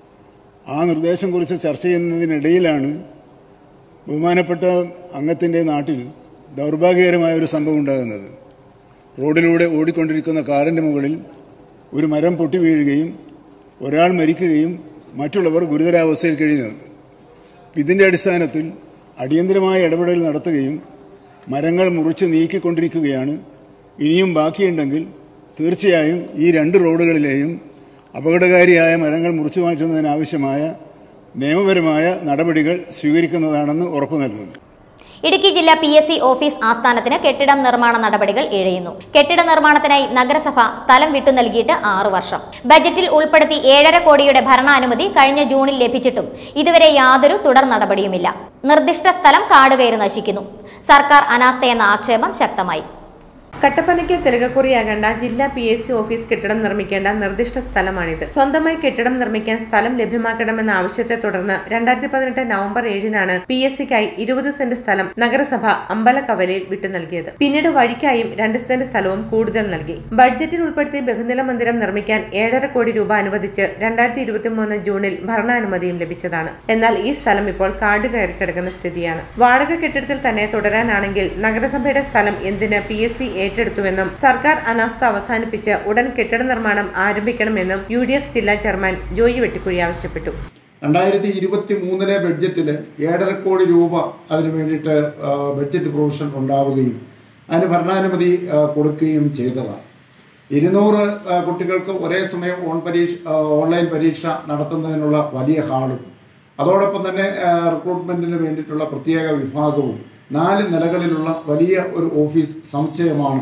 ആ നിർദ്ദേശം കുറിച്ച് ചർച്ച ചെയ്യുന്നതിനിടയിലാണ് ബഹുമാനപ്പെട്ട അംഗത്തിൻ്റെ നാട്ടിൽ ദൗർഭാഗ്യകരമായ ഒരു സംഭവം ഉണ്ടാകുന്നത് റോഡിലൂടെ ഓടിക്കൊണ്ടിരിക്കുന്ന കാറിൻ്റെ മുകളിൽ ഒരു മരം പൊട്ടി വീഴുകയും ഒരാൾ മരിക്കുകയും മറ്റുള്ളവർ ഗുരുതരാവസ്ഥയിൽ കഴിയുന്നത് ഇതിൻ്റെ അടിസ്ഥാനത്തിൽ അടിയന്തരമായ ഇടപെടൽ നടത്തുകയും മരങ്ങൾ മുറിച്ച് നീക്കിക്കൊണ്ടിരിക്കുകയാണ് ഇനിയും ബാക്കിയുണ്ടെങ്കിൽ തീർച്ചയായും ഈ രണ്ട് റോഡുകളിലെയും അപകടകാരിയായ മരങ്ങൾ മുറിച്ചു മാറ്റുന്നതിനാവശ്യമായ നിയമപരമായ നടപടികൾ സ്വീകരിക്കുന്നതാണെന്ന് ഉറപ്പു നൽകുന്നു ഇടുക്കി ജില്ലാ പി എസ് സി ഓഫീസ് ആസ്ഥാനത്തിന് കെട്ടിടം നിർമ്മാണ നടപടികൾ ഇഴയുന്നു കെട്ടിട നിർമ്മാണത്തിനായി നഗരസഭ സ്ഥലം വിട്ടു നൽകിയിട്ട് ആറു വർഷം ബജറ്റിൽ ഉൾപ്പെടുത്തി ഏഴര കോടിയുടെ ഭരണാനുമതി കഴിഞ്ഞ ജൂണിൽ ലഭിച്ചിട്ടും ഇതുവരെ യാതൊരു തുടർ നടപടിയുമില്ല നിർദ്ദിഷ്ട സ്ഥലം കാടുകയറി നശിക്കുന്നു സർക്കാർ അനാസ്ഥയെന്ന ആക്ഷേപം ശക്തമായി കട്ടപ്പനയ്ക്ക് തിലകക്കുറിയാകേണ്ട ജില്ലാ പി എസ് സി ഓഫീസ് കെട്ടിടം നിർമ്മിക്കേണ്ട നിർദ്ദിഷ്ട സ്ഥലമാണിത് സ്വന്തമായി കെട്ടിടം നിർമ്മിക്കാൻ സ്ഥലം ലഭ്യമാക്കണമെന്ന ആവശ്യത്തെ തുടർന്ന് രണ്ടായിരത്തി പതിനെട്ട് നവംബർ ഏഴിനാണ് പി എസ് സിക്കായി ഇരുപത് സെന്റ് സ്ഥലം നഗരസഭ അമ്പലക്കവലയിൽ വിട്ടു നൽകിയത് പിന്നീട് വഴിക്കായും രണ്ട് സെന്റ് സ്ഥലവും കൂടുതൽ നൽകി ബഡ്ജറ്റിൽ ഉൾപ്പെടുത്തി ബഹുനില മന്ദിരം നിർമ്മിക്കാൻ ഏഴര കോടി രൂപ അനുവദിച്ച് രണ്ടായിരത്തി ഇരുപത്തി മൂന്ന് ജൂണിൽ ഭരണാനുമതിയും ലഭിച്ചതാണ് എന്നാൽ ഈ സ്ഥലം ഇപ്പോൾ കാട് കയറി കിടക്കുന്ന സ്ഥിതിയാണ് വാടക കെട്ടിടത്തിൽ തന്നെ തുടരാനാണെങ്കിൽ നഗരസഭയുടെ സ്ഥലം എന്തിന് പി എസ് സി ഏറ്റെടുത്തുവെന്നും സർക്കാർ അനാസ്ഥ അവസാനിപ്പിച്ച് ഉടൻ കെട്ടിട നിർമ്മാണം ആരംഭിക്കണമെന്നും യു ഡി എഫ് ജില്ലാ ചെയർമാൻ ജോയി വെട്ടിക്കുഴി ആവശ്യപ്പെട്ടു രണ്ടായിരത്തി ഇരുപത്തി മൂന്നിലെ ബഡ്ജറ്റിൽ ഏഴര കോടി രൂപ അതിന് വേണ്ടിയിട്ട് ആ, ബഡ്ജറ്റ് പ്രൊവിഷൻ ഉണ്ടാവുകയും അതിന് ഭരണാനുമതി ആ, കൊടുക്കുകയും ചെയ്തതാണ് ഇരുന്നൂറ് ആ, കുട്ടികൾക്ക് ഒരേ സമയം ഓൺ പരീക്ഷ ആ, ഓൺലൈൻ പരീക്ഷ നടത്തുന്നതിനുള്ള വലിയ ഹാളും അതോടൊപ്പം തന്നെ റിക്രൂട്ട്മെൻറ്റിന് വേണ്ടിയിട്ടുള്ള പ്രത്യേക വിഭാഗവും നാല് നിലകളിലുള്ള വലിയ ഒരു ഓഫീസ് സമുച്ചയമാണ്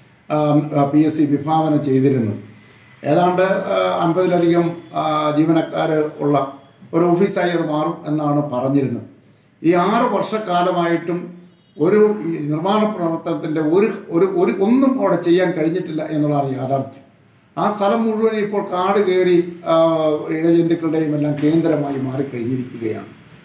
പി എസ് സി വിഭാവന ചെയ്തിരുന്നത് ഏതാണ്ട് ആ, അൻപതിലധികം ജീവനക്കാർ ഉള്ള ഒരു ഓഫീസായി അത് മാറും എന്നാണ് പറഞ്ഞിരുന്നത് ഈ ആറ് വർഷക്കാലമായിട്ടും ഒരു ഈ നിർമ്മാണ പ്രവർത്തനത്തിൻ്റെ ഒരു ഒരു ഒരു ഒന്നും അവിടെ ചെയ്യാൻ കഴിഞ്ഞിട്ടില്ല എന്നുള്ളതാണ് യാഥാർത്ഥ്യം ആ സ്ഥലം മുഴുവൻ ഇപ്പോൾ കാട് കയറി ആ, ഇഴജന്തുക്കളുടെയും എല്ലാം കേന്ദ്രമായി മാറിക്കഴിഞ്ഞിരിക്കുകയാണ്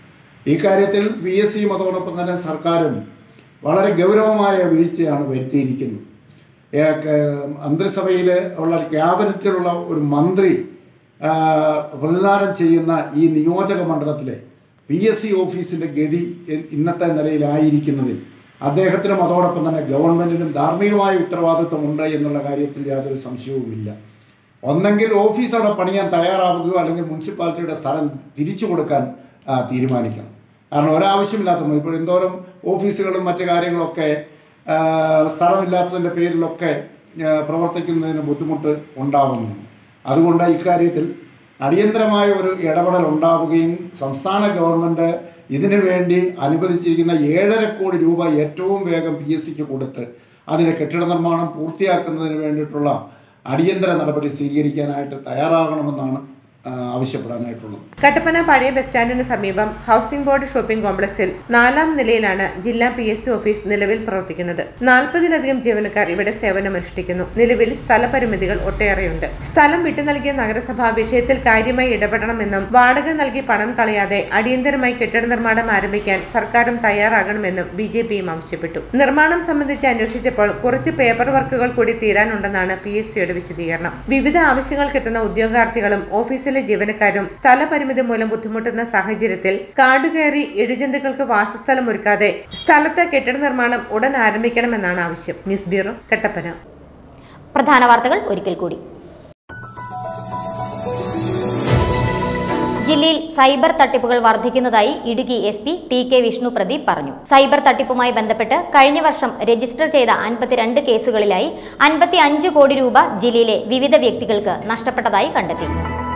ഈ കാര്യത്തിൽ വി എസ് സിയും അതോടൊപ്പം തന്നെ സർക്കാരും വളരെ ഗൗരവമായ വീഴ്ചയാണ് വരുത്തിയിരിക്കുന്നത് ഏ, ക- മന്ത്രിസഭയിൽ ഉള്ള ക്യാബിനറ്റിലുള്ള ഒരു മന്ത്രി ആ, പ്രതിദാനം ചെയ്യുന്ന ഈ നിയോജക മണ്ഡലത്തിലെ പി എസ് സി ഓഫീസിൻ്റെ ഗതി ഇ- ഇന്നത്തെ നിലയിലായിരിക്കുന്നതിൽ അദ്ദേഹത്തിനും അതോടൊപ്പം തന്നെ ഗവൺമെൻറ്റിനും ധാർമ്മികമായ ഉത്തരവാദിത്വമുണ്ട് എന്നുള്ള കാര്യത്തിൽ യാതൊരു സംശയവുമില്ല ഒന്നെങ്കിൽ ഓഫീസ് അവിടെ പണിയാൻ തയ്യാറാവുകയോ അല്ലെങ്കിൽ മുനിസിപ്പാലിറ്റിയുടെ സ്ഥലം തിരിച്ചു കൊടുക്കാൻ ആ, തീരുമാനിക്കണം കാരണം ഒരാവശ്യമില്ലാത്ത ഇപ്പോൾ എന്തോരം ഓഫീസുകളും മറ്റു കാര്യങ്ങളൊക്കെ ആ, സ്ഥലമില്ലാത്തതിൻ്റെ പേരിലൊക്കെ ആ, പ്രവർത്തിക്കുന്നതിന് ബുദ്ധിമുട്ട് ഉണ്ടാവുന്നുണ്ട് അതുകൊണ്ട് ഇക്കാര്യത്തിൽ അടിയന്തരമായ ഒരു ഇടപെടൽ ഉണ്ടാവുകയും സംസ്ഥാന ഗവൺമെൻറ് ഇതിനു വേണ്ടി അനുവദിച്ചിരിക്കുന്ന ഏഴര കോടി രൂപ ഏറ്റവും വേഗം പി എസ് സിക്ക് കൊടുത്ത് അതിന് കെട്ടിട നിർമ്മാണം പൂർത്തിയാക്കുന്നതിന് വേണ്ടിയിട്ടുള്ള അടിയന്തര നടപടി സ്വീകരിക്കാനായിട്ട് തയ്യാറാകണമെന്നാണ് ആ, ആവശ്യപ്പെടാനായിട്ടുള്ളത് കട്ടപ്പന പഴയ ബസ് സ്റ്റാൻഡിന് സമീപം ഹൗസിംഗ് ബോർഡ് ഷോപ്പിംഗ് കോംപ്ലക്സിൽ നാലാം നിലയിലാണ് ജില്ലാ പി എസ് സി ഓഫീസ് നിലവിൽ പ്രവർത്തിക്കുന്നത് നാൽപ്പതിലധികം ജീവനക്കാർ ഇവിടെ സേവനമനുഷ്ഠിക്കുന്നു നിലവിൽ സ്ഥലപരിമിതികൾ ഒട്ടേറെയുണ്ട് സ്ഥലം വിട്ടു നൽകിയ നഗരസഭ വിഷയത്തിൽ കാര്യമായി ഇടപെടണമെന്നും വാടക നൽകി പണം കളയാതെ അടിയന്തരമായി കെട്ടിട നിർമ്മാണം ആരംഭിക്കാൻ സർക്കാരും തയ്യാറാകണമെന്നും ബി ജെ പിയും ആവശ്യപ്പെട്ടു നിർമ്മാണം സംബന്ധിച്ച് അന്വേഷിച്ചപ്പോൾ കുറച്ച് പേപ്പർ വർക്കുകൾ കൂടി തീരാനുണ്ടെന്നാണ് പി എസ് സിയുടെ വിശദീകരണം വിവിധ ആവശ്യങ്ങൾക്കെത്തുന്ന ഉദ്യോഗാർത്ഥികളും ഓഫീസിലെ ജീവനക്കാരും സ്ഥലപരിമിതി മൂലം ബുദ്ധിമുട്ടുന്ന സാഹചര്യത്തിൽ കാടുകയറി ഇഴജന്തുക്കൾക്ക് വാസസ്ഥലം ഒരുക്കാതെ സ്ഥലത്ത് കെട്ടിട നിർമ്മാണം ഉടൻ ആരംഭിക്കണമെന്നാണ് ആവശ്യം ന്യൂസ് ബ്യൂറോ കട്ടപ്പന പ്രധാന വാർത്തകൾ ഒരിക്കൽ കൂടി ജില്ലയിൽ സൈബർ തട്ടിപ്പുകൾ വർദ്ധിക്കുന്നതായി Idukki S P T K Vishnu Pradeep പറഞ്ഞു സൈബർ തട്ടിപ്പുമായി ബന്ധപ്പെട്ട് കഴിഞ്ഞ വർഷം രജിസ്റ്റർ ചെയ്ത അൻപത്തിരണ്ട് കേസുകളിലായി അൻപത്തി അഞ്ച് കോടി രൂപ ജില്ലയിലെ വിവിധ വ്യക്തികൾക്ക് നഷ്ടപ്പെട്ടതായി കണ്ടെത്തി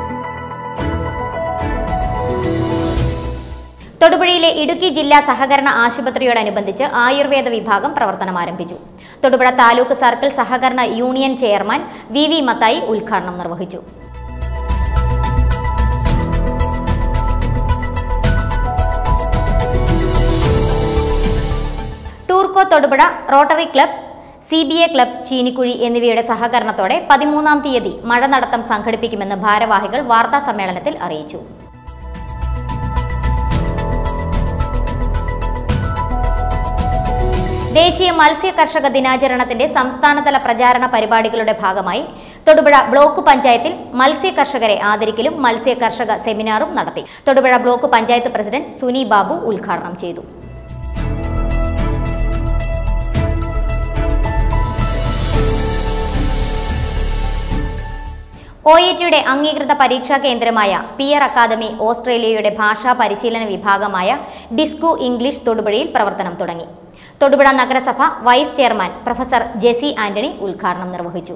തൊടുപുഴയിലെ ഇടുക്കി ജില്ലാ സഹകരണ ആശുപത്രിയോടനുബന്ധിച്ച് ആയുർവേദ വിഭാഗം പ്രവർത്തനം ആരംഭിച്ചു തൊടുപുഴ താലൂക്ക് സർക്കിൾ സഹകരണ union chairman V V Mathai ഉദ്ഘാടനം നിർവഹിച്ചു ടൂർക്കോ Thodupuzha rotary club C B A club Cheenikuzhi എന്നിവയുടെ സഹകരണത്തോടെ പതിമൂന്നാം തീയതി മഴ നടത്തം സംഘടിപ്പിക്കുമെന്ന് ഭാരവാഹികൾ വാർത്താ സമ്മേളനത്തിൽ അറിയിച്ചു ദേശീയ മത്സ്യ കർഷക ദിനാചരണത്തിന്റെ സംസ്ഥാനതല പ്രചാരണ പരിപാടികളുടെ ഭാഗമായി തൊടുപുഴ ബ്ലോക്ക് പഞ്ചായത്തിൽ മത്സ്യ കർഷകരെ ആദരിക്കലും മത്സ്യ കർഷക സെമിനാറും നടത്തി തൊടുപുഴ ബ്ലോക്ക് പഞ്ചായത്ത് പ്രസിഡന്റ് സുനി ബാബു ഉദ്ഘാടനം ചെയ്തു ഒ ഇ ടിയുടെ അംഗീകൃത പരീക്ഷാ കേന്ദ്രമായ പിയർ അക്കാദമി ഓസ്ട്രേലിയയുടെ ഭാഷാ പരിശീലന വിഭാഗമായ ഡിസ്കു ഇംഗ്ലീഷ് തൊടുപുഴയിൽ പ്രവർത്തനം തുടങ്ങി തൊടുപുഴ നഗരസഭ vice chairman professor Jessy Antony ഉദ്ഘാടനം നിർവഹിച്ചു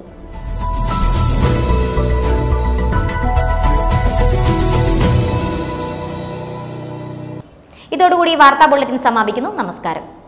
ഇതോടുകൂടി വാർത്താ ബുള്ളറ്റിൻ സമാപിക്കുന്നു നമസ്കാരം